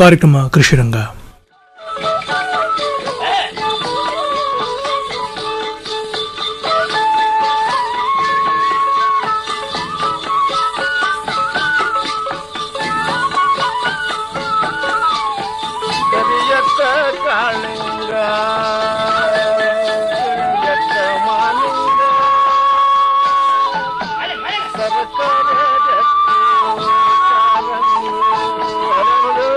ಕಾರ್ಯಕ್ರಮ ಕೃಷಿರಂಗ ಕರಿಯತ್ತ ಕಾಳಿಂಗ ಕರಿಯತ್ತ ಮಾಲಿಂಗ ಸರಸರ ರತ್ನ ಕಾಲಂದು ಅರಳು.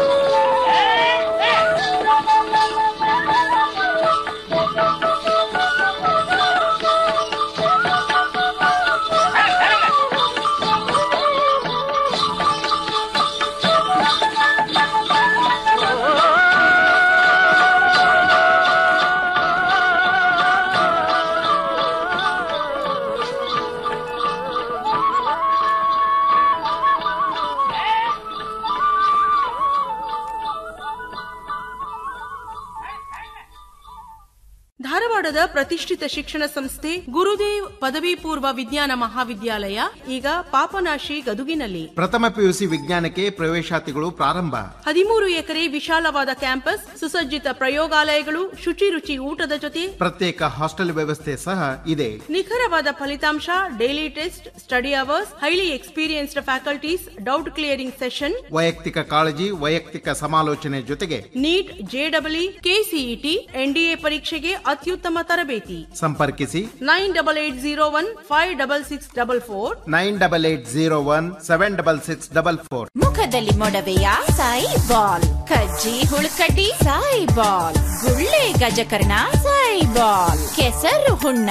ಧಾರವಾಡದ ಪ್ರತಿಷ್ಠಿತ ಶಿಕ್ಷಣ ಸಂಸ್ಥೆ ಗುರುದೇವ್ ಪದವಿ ಪೂರ್ವ ವಿಜ್ಞಾನ ಮಹಾವಿದ್ಯಾಲಯ ಈಗ ಪಾಪನಾಶಿ ಗದುಗಿನಲ್ಲಿ ಪ್ರಥಮ ಪಿಯುಸಿ ವಿಜ್ಞಾನಕ್ಕೆ ಪ್ರವೇಶಾತಿಗಳು ಪ್ರಾರಂಭ ಹದಿಮೂರು ಎಕರೆ ವಿಶಾಲವಾದ ಕ್ಯಾಂಪಸ್ ಸುಸಜ್ಜಿತ ಪ್ರಯೋಗಾಲಯಗಳು ಶುಚಿ ರುಚಿ ಊಟದ ಜೊತೆ ಪ್ರತ್ಯೇಕ ಹಾಸ್ಟೆಲ್ ವ್ಯವಸ್ಥೆ ಸಹ ಇದೆ ನಿಖರವಾದ ಫಲಿತಾಂಶ daily test study hours highly experienced faculties doubt clearing session ವೈಯಕ್ತಿಕ ಕಾಳಜಿ ವೈಯಕ್ತಿಕ ಸಮಾಲೋಚನೆ ಜೊತೆಗೆ ನೀಟ್ ಜೆಡಬ್ಲ್ಯೂ ಕೆಸಿಇಟಿ ಎನ್ಡಿಎ ಪರೀಕ್ಷೆಗೆ ಅತ್ಯುತ್ತಮ ತರಬೇತಿ ಸಂಪರ್ಕಿಸಿ nine double eight zero one five double six double four nine double eight zero one seven double six double four ಮುಖದಲ್ಲಿ ಮೊಡವೆಯ ಸಾಯಿ ಬಾಲ್ ಕಜ್ಜಿ ಹುಳುಕಡ್ಡಿ ಸಾಯಿ ಬಾಲ್ ಗುಳ್ಳೆ ಗಜಕರ್ಣ ಸಾಯಿ ಬಾಲ್ ಕೆಸರು ಹುಣ್ಣ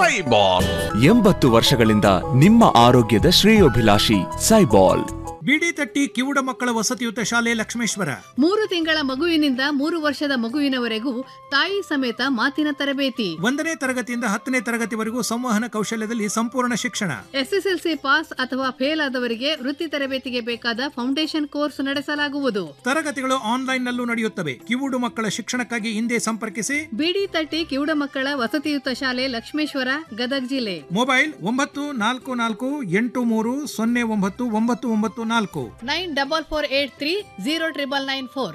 ಎಂಬತ್ತು ವರ್ಷಗಳಿಂದ ನಿಮ್ಮ ಆರೋಗ್ಯದ ಶ್ರೇಯೋಭಿಲಾಷಿ ಸೈಬಾಲ್ ಬಿಡಿ ತಟ್ಟಿ ಕಿವುಡ ಮಕ್ಕಳ ವಸತಿಯುತ ಶಾಲೆ ಲಕ್ಷ್ಮೇಶ್ವರ ಮೂರು ತಿಂಗಳ ಮಗುವಿನಿಂದ ಮೂರು ವರ್ಷದ ಮಗುವಿನವರೆಗೂ ತಾಯಿ ಸಮೇತ ಮಾತಿನ ತರಬೇತಿ ಒಂದನೇ ತರಗತಿಯಿಂದ ಹತ್ತನೇ ತರಗತಿವರೆಗೂ ಸಂವಹನ ಕೌಶಲ್ಯದಲ್ಲಿ ಸಂಪೂರ್ಣ ಶಿಕ್ಷಣ ಎಸ್ಎಸ್ಎಲ್ಸಿ ಪಾಸ್ ಅಥವಾ ಫೇಲ್ ಆದವರಿಗೆ ವೃತ್ತಿ ತರಬೇತಿಗೆ ಬೇಕಾದ ಫೌಂಡೇಶನ್ ಕೋರ್ಸ್ ನಡೆಸಲಾಗುವುದು ತರಗತಿಗಳು ಆನ್ಲೈನ್ ನಲ್ಲೂ ನಡೆಯುತ್ತವೆ ಕಿವುಡು ಮಕ್ಕಳ ಶಿಕ್ಷಣಕ್ಕಾಗಿ ಹಿಂದೆ ಸಂಪರ್ಕಿಸಿ ಬಿಡಿ ತಟ್ಟಿ ಕಿವುಡ ಮಕ್ಕಳ ವಸತಿಯುತ ಶಾಲೆ ಲಕ್ಷ್ಮೇಶ್ವರ ಗದಗ್ ಜಿಲ್ಲೆ ಮೊಬೈಲ್ ಒಂಬತ್ತು ನಾಲ್ಕು ನಾಲ್ಕು ಎಂಟು ಮೂರು ಸೊನ್ನೆ ಒಂಬತ್ತು ಒಂಬತ್ತು ಒಂಬತ್ತು ನಾಲ್ಕು nine double four eight three zero triple nine four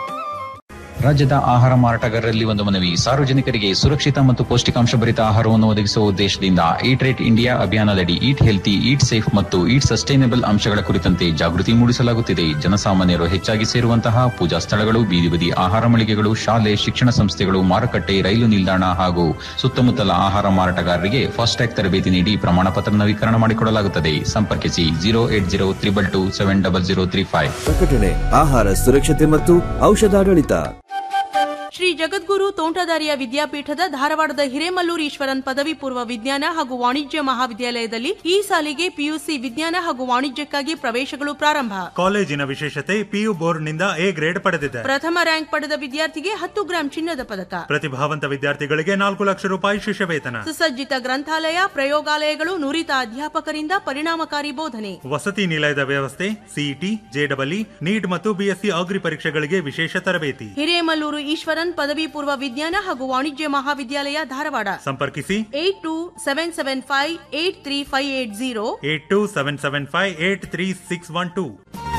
ರಾಜ್ಯದ ಆಹಾರ ಮಾರಾಟಗಾರರಲ್ಲಿ ಒಂದು ಮನವಿ ಸಾರ್ವಜನಿಕರಿಗೆ ಸುರಕ್ಷಿತ ಮತ್ತು ಪೌಷ್ಟಿಕಾಂಶ ಭರಿತ ಆಹಾರವನ್ನು ಒದಗಿಸುವ ಉದ್ದೇಶದಿಂದ ಈಟ್ ರೇಟ್ ಇಂಡಿಯಾ ಅಭಿಯಾನದಡಿ ಈಟ್ ಹೆಲ್ತಿ ಈಟ್ ಸೇಫ್ ಮತ್ತು ಈಟ್ ಸಸ್ಟೈನಬಲ್ ಅಂಶಗಳ ಕುರಿತಂತೆ ಜಾಗೃತಿ ಮೂಡಿಸಲಾಗುತ್ತಿದೆ ಜನಸಾಮಾನ್ಯರು ಹೆಚ್ಚಾಗಿ ಸೇರುವಂತಹ ಪೂಜಾ ಸ್ಥಳಗಳು ಬೀದಿ ಬದಿ ಆಹಾರ ಮಳಿಗೆಗಳು ಶಾಲೆ ಶಿಕ್ಷಣ ಸಂಸ್ಥೆಗಳು ಮಾರುಕಟ್ಟೆ ರೈಲು ನಿಲ್ದಾಣ ಹಾಗೂ ಸುತ್ತಮುತ್ತಲ ಆಹಾರ ಮಾರಾಟಗಾರರಿಗೆ ಫಾಸ್ಟ್ಯಾಗ್ ತರಬೇತಿ ನೀಡಿ ಪ್ರಮಾಣ ಪತ್ರ ನವೀಕರಣ ಮಾಡಿಕೊಡಲಾಗುತ್ತದೆ ಸಂಪರ್ಕಿಸಿ zero eight zero triple two seven double zero three five ಪ್ರಕಟಣೆ ಆಹಾರ ಸುರಕ್ಷತೆ ಮತ್ತು ಔಷಧಾಡಳಿತ ಶ್ರೀ ಜಗದ್ಗುರು ತೋಂಟದಾರ್ಯ ವಿದ್ಯಾಪೀಠದ ಧಾರವಾಡದ ಹಿರೇಮಲ್ಲೂರು ಈಶ್ವರನ್ ಪದವಿ ಪೂರ್ವ ವಿಜ್ಞಾನ ಹಾಗೂ ವಾಣಿಜ್ಯ ಮಹಾವಿದ್ಯಾಲಯದಲ್ಲಿ ಈ ಸಾಲಿಗೆ ಪಿಯುಸಿ ವಿಜ್ಞಾನ ಹಾಗೂ ವಾಣಿಜ್ಯಕ್ಕಾಗಿ ಪ್ರವೇಶಗಳು ಪ್ರಾರಂಭ ಕಾಲೇಜಿನ ವಿಶೇಷತೆ ಪಿಯು ಬೋರ್ಡ್ನಿಂದ ಎ ಗ್ರೇಡ್ ಪಡೆದಿದೆ ಪ್ರಥಮ ರ್ಯಾಂಕ್ ಪಡೆದ ವಿದ್ಯಾರ್ಥಿಗೆ ಹತ್ತು ಗ್ರಾಂ ಚಿನ್ನದ ಪದಕ ಪ್ರತಿಭಾವಂತ ವಿದ್ಯಾರ್ಥಿಗಳಿಗೆ ನಾಲ್ಕು ಲಕ್ಷ ರೂಪಾಯಿ ಶಿಷ್ಯ ವೇತನ ಸುಸಜ್ಜಿತ ಗ್ರಂಥಾಲಯ ಪ್ರಯೋಗಾಲಯಗಳು ನುರಿತ ಅಧ್ಯಾಪಕರಿಂದ ಪರಿಣಾಮಕಾರಿ ಬೋಧನೆ ವಸತಿ ನಿಲಯದ ವ್ಯವಸ್ಥೆ ಸಿಇಟಿ ಜೆಡಬ್ಲ್ಇ ನೀಟ್ ಮತ್ತು ಬಿಎಸ್ಸಿ ಅಗ್ರಿ ಪರೀಕ್ಷೆಗಳಿಗೆ ವಿಶೇಷ ತರಬೇತಿ ಹಿರೇಮಲ್ಲೂರು ಈಶ್ವರನ್ ಪದವಿ ಪೂರ್ವ ವಿಜ್ಞಾನ ಹಾಗೂ ವಾಣಿಜ್ಯ ಮಹಾವಿದ್ಯಾಲಯ ಧಾರವಾಡ ಸಂಪರ್ಕಿಸಿ eight two seven seven five eight three five eight zero eight two seven seven five eight three six one two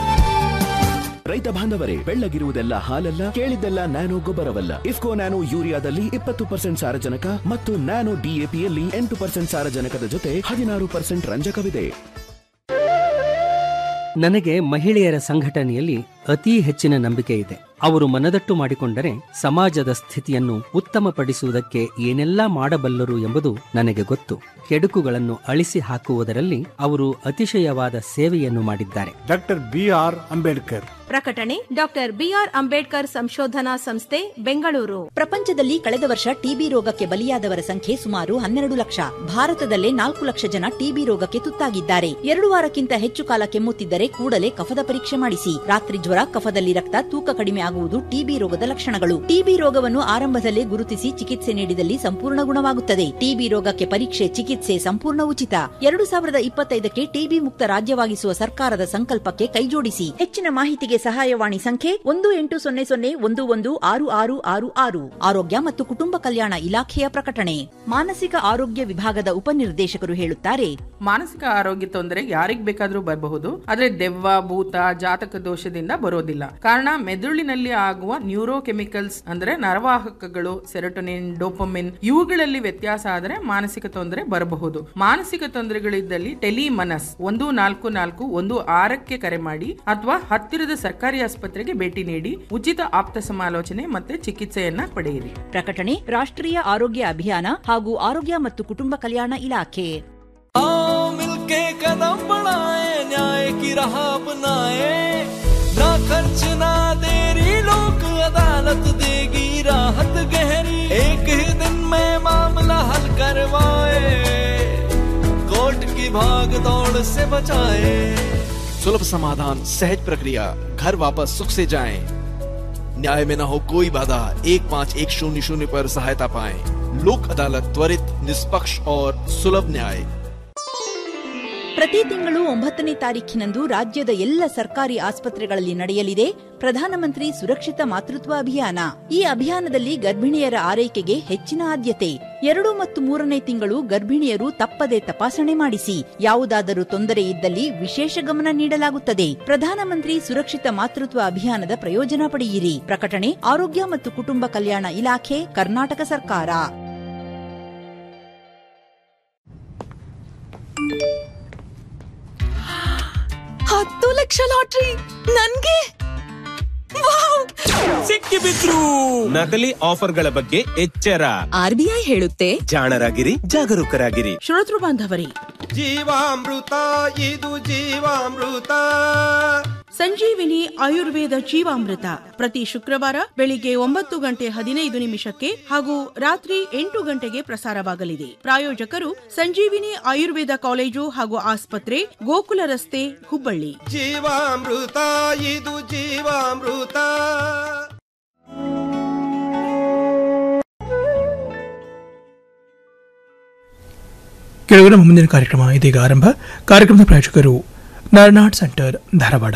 ರೈತ ಬಾಂಧವರೇ ಬೆಳ್ಳಗಿರುವುದೆಲ್ಲ ಹಾಲಲ್ಲ ಕೇಳಿದ್ದೆಲ್ಲ ನ್ಯಾನೋ ಗೊಬ್ಬರವಲ್ಲ ಇಫ್ಕೋ ನ್ಯಾನೋ ಯೂರಿಯಾದಲ್ಲಿ ಇಪ್ಪತ್ತು ಪರ್ಸೆಂಟ್ ಸಾರಜನಕ ಮತ್ತು ನ್ಯಾನೋ ಡಿಎಪಿಯಲ್ಲಿ ಎಂಟು ಪರ್ಸೆಂಟ್ ಸಾರಜನಕದ ಜೊತೆ ಹದಿನಾರು ಪರ್ಸೆಂಟ್ ರಂಜಕವಿದೆ ನನಗೆ ಮಹಿಳೆಯರ ಸಂಘಟನೆಯಲ್ಲಿ ಅತೀ ಹೆಚ್ಚಿನ ನಂಬಿಕೆ ಇದೆ ಅವರು ಮನದಟ್ಟು ಮಾಡಿಕೊಂಡರೆ ಸಮಾಜದ ಸ್ಥಿತಿಯನ್ನು ಉತ್ತಮಪಡಿಸುವುದಕ್ಕೆ ಏನೆಲ್ಲಾ ಮಾಡಬಲ್ಲರು ಎಂಬುದು ನನಗೆ ಗೊತ್ತು ಕೆಡುಕುಗಳನ್ನು ಅಳಿಸಿ ಹಾಕುವುದರಲ್ಲಿ ಅವರು ಅತಿಶಯವಾದ ಸೇವೆಯನ್ನು ಮಾಡಿದ್ದಾರೆ ಡಾಕ್ಟರ್ ಬಿ ಆರ್ ಅಂಬೇಡ್ಕರ್ ಪ್ರಕಟಣೆ ಡಾಕ್ಟರ್ ಬಿಆರ್ ಅಂಬೇಡ್ಕರ್ ಸಂಶೋಧನಾ ಸಂಸ್ಥೆ ಬೆಂಗಳೂರು ಪ್ರಪಂಚದಲ್ಲಿ ಕಳೆದ ವರ್ಷ ಟಿಬಿ ರೋಗಕ್ಕೆ ಬಲಿಯಾದವರ ಸಂಖ್ಯೆ ಸುಮಾರು ಹನ್ನೆರಡು ಲಕ್ಷ ಭಾರತದಲ್ಲೇ ನಾಲ್ಕು ಲಕ್ಷ ಜನ ಟಿಬಿ ರೋಗಕ್ಕೆ ತುತ್ತಾಗಿದ್ದಾರೆ ಎರಡು ವಾರಕ್ಕಿಂತ ಹೆಚ್ಚು ಕಾಲ ಕೆಮ್ಮುತ್ತಿದ್ದರೆ ಕೂಡಲೇ ಕಫದ ಪರೀಕ್ಷೆ ಮಾಡಿಸಿ ರಾತ್ರಿ ಜ್ವರ ಕಫದಲ್ಲಿ ರಕ್ತ ತೂಕ ಕಡಿಮೆ ಆಗುವುದು ಟಿಬಿ ರೋಗದ ಲಕ್ಷಣಗಳು ಟಿಬಿ ರೋಗವನ್ನು ಆರಂಭದಲ್ಲೇ ಗುರುತಿಸಿ ಚಿಕಿತ್ಸೆ ನೀಡಿದಲ್ಲಿ ಸಂಪೂರ್ಣ ಗುಣವಾಗುತ್ತದೆ ಟಿಬಿ ರೋಗಕ್ಕೆ ಪರೀಕ್ಷೆ ಚಿಕಿತ್ಸೆ ಸಂಪೂರ್ಣ ಉಚಿತ ಎರಡು ಸಾವಿರದ ಇಪ್ಪತ್ತೈದಕ್ಕೆ ಟಿಬಿ ಮುಕ್ತ ರಾಜ್ಯವಾಗಿಸುವ ಸರ್ಕಾರದ ಸಂಕಲ್ಪಕ್ಕೆ ಕೈಜೋಡಿಸಿ ಹೆಚ್ಚಿನ ಮಾಹಿತಿಗೆ ಸಹಾಯವಾಣಿ ಸಂಖ್ಯೆ ಒಂದು ಎಂಟು ಸೊನ್ನೆ ಸೊನ್ನೆ ಒಂದು ಒಂದು ಆರು ಆರು ಆರು ಆರು ಆರೋಗ್ಯ ಮತ್ತು ಕುಟುಂಬ ಕಲ್ಯಾಣ ಇಲಾಖೆಯ ಪ್ರಕಟಣೆ ಮಾನಸಿಕ ಆರೋಗ್ಯ ವಿಭಾಗದ ಉಪನಿರ್ದೇಶಕರು ಹೇಳುತ್ತಾರೆ ಮಾನಸಿಕ ಆರೋಗ್ಯ ತೊಂದರೆ ಯಾರಿಗ್ ಬೇಕಾದ್ರೂ ಬರಬಹುದು ಆದ್ರೆ ದೆವ್ವ ಭೂತ ಜಾತಕ ದೋಷದಿಂದ ಬರೋದಿಲ್ಲ ಕಾರಣ ಮೆದುಳಿನಲ್ಲಿ ಆಗುವ ನ್ಯೂರೋ ಕೆಮಿಕಲ್ಸ್ ಅಂದ್ರೆ ನರವಾಹಕಗಳು ಸೆರೋಟೊನಿನ್ ಡೋಪಮಿನ್ ಇವುಗಳಲ್ಲಿ ವ್ಯತ್ಯಾಸ ಆದರೆ ಮಾನಸಿಕ ತೊಂದರೆ ಬರಬಹುದು ಮಾನಸಿಕ ತೊಂದರೆಗಳಿದ್ದಲ್ಲಿ ಟೆಲಿಮನಸ್ ಒಂದು ನಾಲ್ಕು ನಾಲ್ಕು ಒಂದು ಆರಕ್ಕೆ ಕರೆ ಮಾಡಿ ಅಥವಾ ಹತ್ತಿರದ ಸರ್ಕಾರಿ ಆಸ್ಪತ್ರೆಗೆ ಭೇಟಿ ನೀಡಿ ಉಚಿತ ಆಪ್ತ ಸಮಾಲೋಚನೆ ಮತ್ತೆ ಚಿಕಿತ್ಸೆಯನ್ನ ಪಡೆಯಿರಿ ಪ್ರಕಟಣೆ ರಾಷ್ಟ್ರೀಯ ಆರೋಗ್ಯ ಅಭಿಯಾನ ಹಾಗೂ ಆರೋಗ್ಯ ಮತ್ತು ಕುಟುಂಬ ಕಲ್ಯಾಣ ಇಲಾಖೆ मिलके कदम बढ़ाए न्याय की राह अपनाए ना खर्च ना देरी लोक अदालत देगी राहत गहरी एक ही दिन में मामला हल करवाए कोर्ट की भाग दौड़ से बचाए सुलभ समाधान सहज प्रक्रिया घर वापस सुख से जाएं। न्याय में न हो कोई बाधा एक पाँच एक शून्य शून्य पर सहायता पाएं। लोक अदालत त्वरित निष्पक्ष और सुलभ न्याय ಪ್ರತಿ ತಿಂಗಳು ಒಂಬತ್ತನೇ ತಾರೀಖಿನಂದು ರಾಜ್ಯದ ಎಲ್ಲ ಸರ್ಕಾರಿ ಆಸ್ಪತ್ರೆಗಳಲ್ಲಿ ನಡೆಯಲಿದೆ ಪ್ರಧಾನಮಂತ್ರಿ ಸುರಕ್ಷಿತ ಮಾತೃತ್ವ ಅಭಿಯಾನ ಈ ಅಭಿಯಾನದಲ್ಲಿ ಗರ್ಭಿಣಿಯರ ಆರೈಕೆಗೆ ಹೆಚ್ಚಿನ ಆದ್ಯತೆ ಎರಡು ಮತ್ತು ಮೂರನೇ ತಿಂಗಳು ಗರ್ಭಿಣಿಯರು ತಪ್ಪದೆ ತಪಾಸಣೆ ಮಾಡಿಸಿ ಯಾವುದಾದರೂ ತೊಂದರೆ ಇದ್ದಲ್ಲಿ ವಿಶೇಷ ಗಮನ ನೀಡಲಾಗುತ್ತದೆ ಪ್ರಧಾನಮಂತ್ರಿ ಸುರಕ್ಷಿತ ಮಾತೃತ್ವ ಅಭಿಯಾನದ ಪ್ರಯೋಜನ ಪಡೆಯಿರಿ ಪ್ರಕಟಣೆ ಆರೋಗ್ಯ ಮತ್ತು ಕುಟುಂಬ ಕಲ್ಯಾಣ ಇಲಾಖೆ ಕರ್ನಾಟಕ ಸರ್ಕಾರ ಹತ್ತು ಲಕ್ಷ ಲಾಟ್ರಿ ನನ್ಗೆ ಸಿಕ್ಕಿ ಬಿದ್ರು ನಕಲಿ ಆಫರ್ಗಳ ಬಗ್ಗೆ ಎಚ್ಚರ ಆರ್ಬಿಐ ಹೇಳುತ್ತೆ ಜಾಣರಾಗಿರಿ ಜಾಗರೂಕರಾಗಿರಿ ಶ್ರೋತೃ ಬಾಂಧವರೇ ಜೀವಾಮೃತ ಇದು ಜೀವಾಮೃತ ಸಂಜೀವಿನಿ ಆಯುರ್ವೇದ ಜೀವಾಮೃತ ಪ್ರತಿ ಶುಕ್ರವಾರ ಬೆಳಿಗ್ಗೆ ಒಂಬತ್ತು ಗಂಟೆ ಹದಿನೈದು ನಿಮಿಷಕ್ಕೆ ಹಾಗೂ ರಾತ್ರಿ ಎಂಟು ಗಂಟೆಗೆ ಪ್ರಸಾರವಾಗಲಿದೆ ಪ್ರಾಯೋಜಕರು ಸಂಜೀವಿನಿ ಆಯುರ್ವೇದ ಕಾಲೇಜು ಹಾಗೂ ಆಸ್ಪತ್ರೆ ಗೋಕುಲ ರಸ್ತೆ ಹುಬ್ಬಳ್ಳಿ ಜೀವಾಮೃತ ಇದು ಜೀವಾಮೃತ ಕೆಳಗಿನ ಮುಂದಿನ ಕಾರ್ಯಕ್ರಮ ಇದೀಗ ಆರಂಭ ಕಾರ್ಯಕ್ರಮದ ಪ್ರಾಯೋಜಕರು ನಾರ್ನಾಡ್ ಸೆಂಟರ್ ಧಾರವಾಡ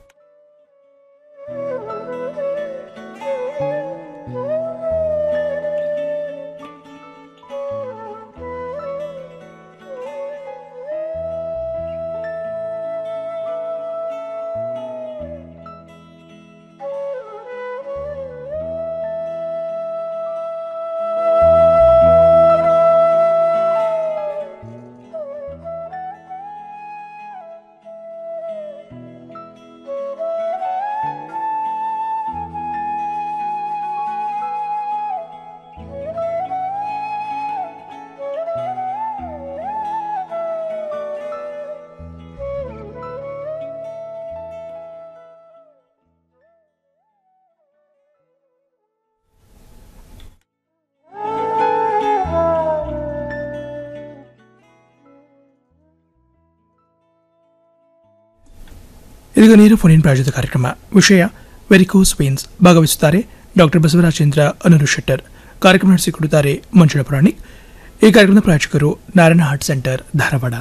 ಇದೀಗ ನೇರ ಫೋನ್ ಪ್ರಾಯೋಜಿತ ಕಾರ್ಯಕ್ರಮ ವಿಷಯ ವೆರಿಕೋಸ್ ವೇನ್ಸ್ ಭಾಗವಹಿಸುತ್ತಾರೆ ಡಾಕ್ಟರ್ ಬಸವರಾಜೇಂದ್ರ ಅನುರು ಶೆಟ್ಟರ್ ಕಾರ್ಯಕ್ರಮ ನಡೆಸಿಕೊಡುತ್ತಾರೆ ಮಂಜುಳಾ ಪುರಾಣಿಕ್ ಈ ಕಾರ್ಯಕ್ರಮದ ಪ್ರಾಯೋಜಕರು ನಾರಾಯಣ ಹಾರ್ಟ್ ಸೆಂಟರ್ ಧಾರವಾಡ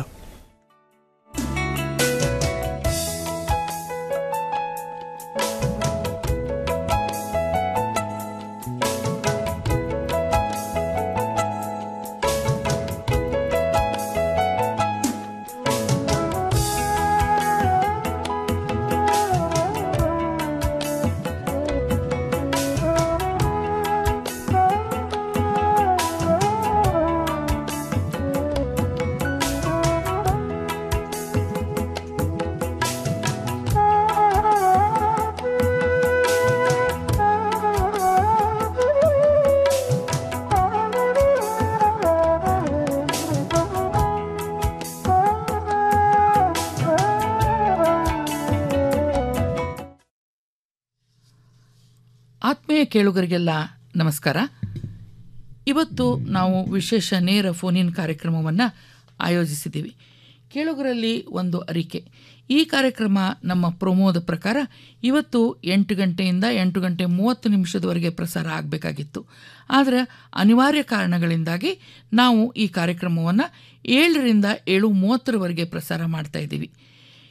ಆತ್ಮೀಯ ಕೇಳುಗರಿಗೆಲ್ಲ ನಮಸ್ಕಾರ ಇವತ್ತು ನಾವು ವಿಶೇಷ ನೇರ ಫೋನಿನ್ ಕಾರ್ಯಕ್ರಮವನ್ನು ಆಯೋಜಿಸಿದ್ದೀವಿ ಕೇಳುಗರಲ್ಲಿ ಒಂದು ಅರಿಕೆ ಈ ಕಾರ್ಯಕ್ರಮ ನಮ್ಮ ಪ್ರಮೋದ ಪ್ರಕಾರ ಇವತ್ತು ಎಂಟು ಗಂಟೆಯಿಂದ ಎಂಟು ಗಂಟೆ ಮೂವತ್ತು ನಿಮಿಷದವರೆಗೆ ಪ್ರಸಾರ ಆಗಬೇಕಾಗಿತ್ತು ಆದರೆ ಅನಿವಾರ್ಯ ಕಾರಣಗಳಿಂದಾಗಿ ನಾವು ಈ ಕಾರ್ಯಕ್ರಮವನ್ನು ಏಳರಿಂದ ಏಳು ಮೂವತ್ತರವರೆಗೆ ಪ್ರಸಾರ ಮಾಡ್ತಾ ಇದ್ದೀವಿ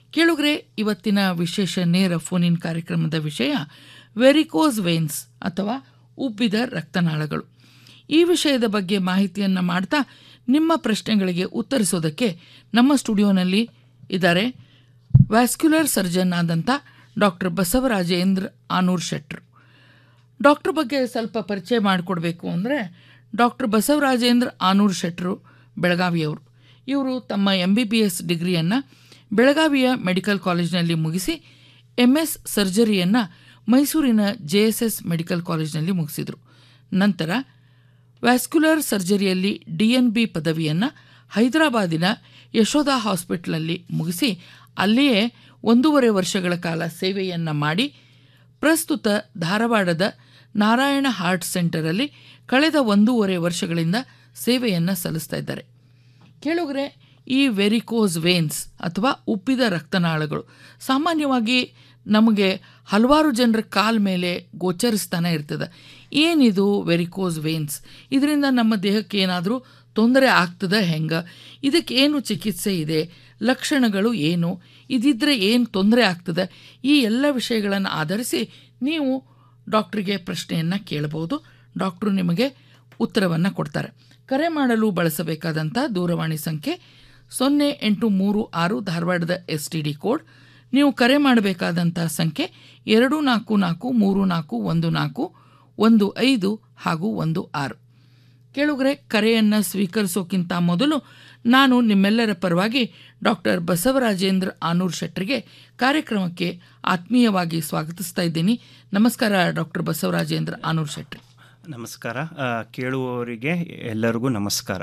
ಕೇಳುಗ್ರೆ ಇವತ್ತಿನ ವಿಶೇಷ ನೇರ ಫೋನ್ ಇನ್ ಕಾರ್ಯಕ್ರಮದ ವಿಷಯ ವೆರಿಕೋಸ್ ವೇನ್ಸ್ ಅಥವಾ ಉಬ್ಬಿದ ರಕ್ತನಾಳಗಳು ಈ ವಿಷಯದ ಬಗ್ಗೆ ಮಾಹಿತಿಯನ್ನು ಮಾಡ್ತಾ ನಿಮ್ಮ ಪ್ರಶ್ನೆಗಳಿಗೆ ಉತ್ತರಿಸೋದಕ್ಕೆ ನಮ್ಮ ಸ್ಟುಡಿಯೋನಲ್ಲಿ ಇದ್ದಾರೆ ವ್ಯಾಸ್ಕ್ಯುಲರ್ ಸರ್ಜನ್ ಆದಂಥ ಡಾಕ್ಟರ್ ಬಸವರಾಜೇಂದ್ರ ಆನೂರ್ ಶೆಟ್ರು ಡಾಕ್ಟರ್ ಬಗ್ಗೆ ಸ್ವಲ್ಪ ಪರಿಚಯ ಮಾಡಿಕೊಡ್ಬೇಕು ಅಂದರೆ ಡಾಕ್ಟರ್ ಬಸವರಾಜೇಂದ್ರ ಆನೂರ್ ಶೆಟ್ರು ಬೆಳಗಾವಿಯವರು ಇವರು ತಮ್ಮ ಎಂ ಬಿ ಬಿ ಎಸ್ ಡಿಗ್ರಿಯನ್ನು ಬೆಳಗಾವಿಯ ಮೆಡಿಕಲ್ ಕಾಲೇಜಿನಲ್ಲಿ ಮುಗಿಸಿ ಎಮ್ ಎಸ್ ಸರ್ಜರಿಯನ್ನು ಮೈಸೂರಿನ ಜೆ ಎಸ್ ಎಸ್ ಮೆಡಿಕಲ್ ಕಾಲೇಜಿನಲ್ಲಿ ಮುಗಿಸಿದರು ನಂತರ ವ್ಯಾಸ್ಕ್ಯುಲರ್ ಸರ್ಜರಿಯಲ್ಲಿ ಡಿ ಎನ್ ಬಿ ಪದವಿಯನ್ನು ಹೈದರಾಬಾದಿನ ಯಶೋಧ ಹಾಸ್ಪಿಟ್ಲಲ್ಲಿ ಮುಗಿಸಿ ಅಲ್ಲಿಯೇ ಒಂದೂವರೆ ವರ್ಷಗಳ ಕಾಲ ಸೇವೆಯನ್ನು ಮಾಡಿ ಪ್ರಸ್ತುತ ಧಾರವಾಡದ ನಾರಾಯಣ ಹಾರ್ಟ್ ಸೆಂಟರಲ್ಲಿ ಕಳೆದ ಒಂದೂವರೆ ವರ್ಷಗಳಿಂದ ಸೇವೆಯನ್ನು ಸಲ್ಲಿಸ್ತಾ ಇದ್ದಾರೆ ಕೇಳುಗರೆ ಈ ವೆರಿಕೋಸ್ ವೇನ್ಸ್ ಅಥವಾ ಉಪ್ಪಿದ ರಕ್ತನಾಳಗಳು ಸಾಮಾನ್ಯವಾಗಿ ನಮಗೆ ಹಲವಾರು ಜನರ ಕಾಲ ಮೇಲೆ ಗೋಚರಿಸ್ತಾನೆ ಇರ್ತದೆ ಏನಿದು ವೆರಿಕೋಸ್ ವೇನ್ಸ್ ಇದರಿಂದ ನಮ್ಮ ದೇಹಕ್ಕೆ ಏನಾದರೂ ತೊಂದರೆ ಆಗ್ತದೆ ಹೆಂಗೆ ಇದಕ್ಕೆ ಏನು ಚಿಕಿತ್ಸೆ ಇದೆ ಲಕ್ಷಣಗಳು ಏನು ಇದಿದ್ರೆ ಏನು ತೊಂದರೆ ಆಗ್ತದೆ ಈ ಎಲ್ಲ ವಿಷಯಗಳನ್ನು ಆಧರಿಸಿ ನೀವು ಡಾಕ್ಟ್ರಿಗೆ ಪ್ರಶ್ನೆಯನ್ನು ಕೇಳಬಹುದು ಡಾಕ್ಟ್ರು ನಿಮಗೆ ಉತ್ತರವನ್ನು ಕೊಡ್ತಾರೆ ಕರೆ ಮಾಡಲು ಬಳಸಬೇಕಾದಂಥ ದೂರವಾಣಿ ಸಂಖ್ಯೆ ಸೊನ್ನೆ ಎಂಟು ಮೂರು ಆರು ಧಾರವಾಡದ ಎಸ್ ಟಿ ಡಿ ಕೋಡ್ ನೀವು ಕರೆ ಮಾಡಬೇಕಾದಂಥ ಸಂಖ್ಯೆ ಎರಡು ನಾಲ್ಕು ನಾಲ್ಕು ಮೂರು ನಾಲ್ಕು ಒಂದು ನಾಲ್ಕು ಒಂದು ಐದು ಹಾಗೂ ಒಂದು ಆರು ಕೇಳುಗರೆ ಕರೆಯನ್ನು ಸ್ವೀಕರಿಸೋಕ್ಕಿಂತ ಮೊದಲು ನಾನು ನಿಮ್ಮೆಲ್ಲರ ಪರವಾಗಿ ಡಾಕ್ಟರ್ ಬಸವರಾಜೇಂದ್ರ ಆನೂರ್ ಶೆಟ್ಟರಿಗೆ ಕಾರ್ಯಕ್ರಮಕ್ಕೆ ಆತ್ಮೀಯವಾಗಿ ಸ್ವಾಗತಿಸ್ತಾ ಇದ್ದೀನಿ ನಮಸ್ಕಾರ ಡಾಕ್ಟರ್ ಬಸವರಾಜೇಂದ್ರ ಆನೂರ್ ಶೆಟ್ರಿ ನಮಸ್ಕಾರ ಆ, ಕೇಳುವವರಿಗೆ ಎಲ್ಲರಿಗೂ ನಮಸ್ಕಾರ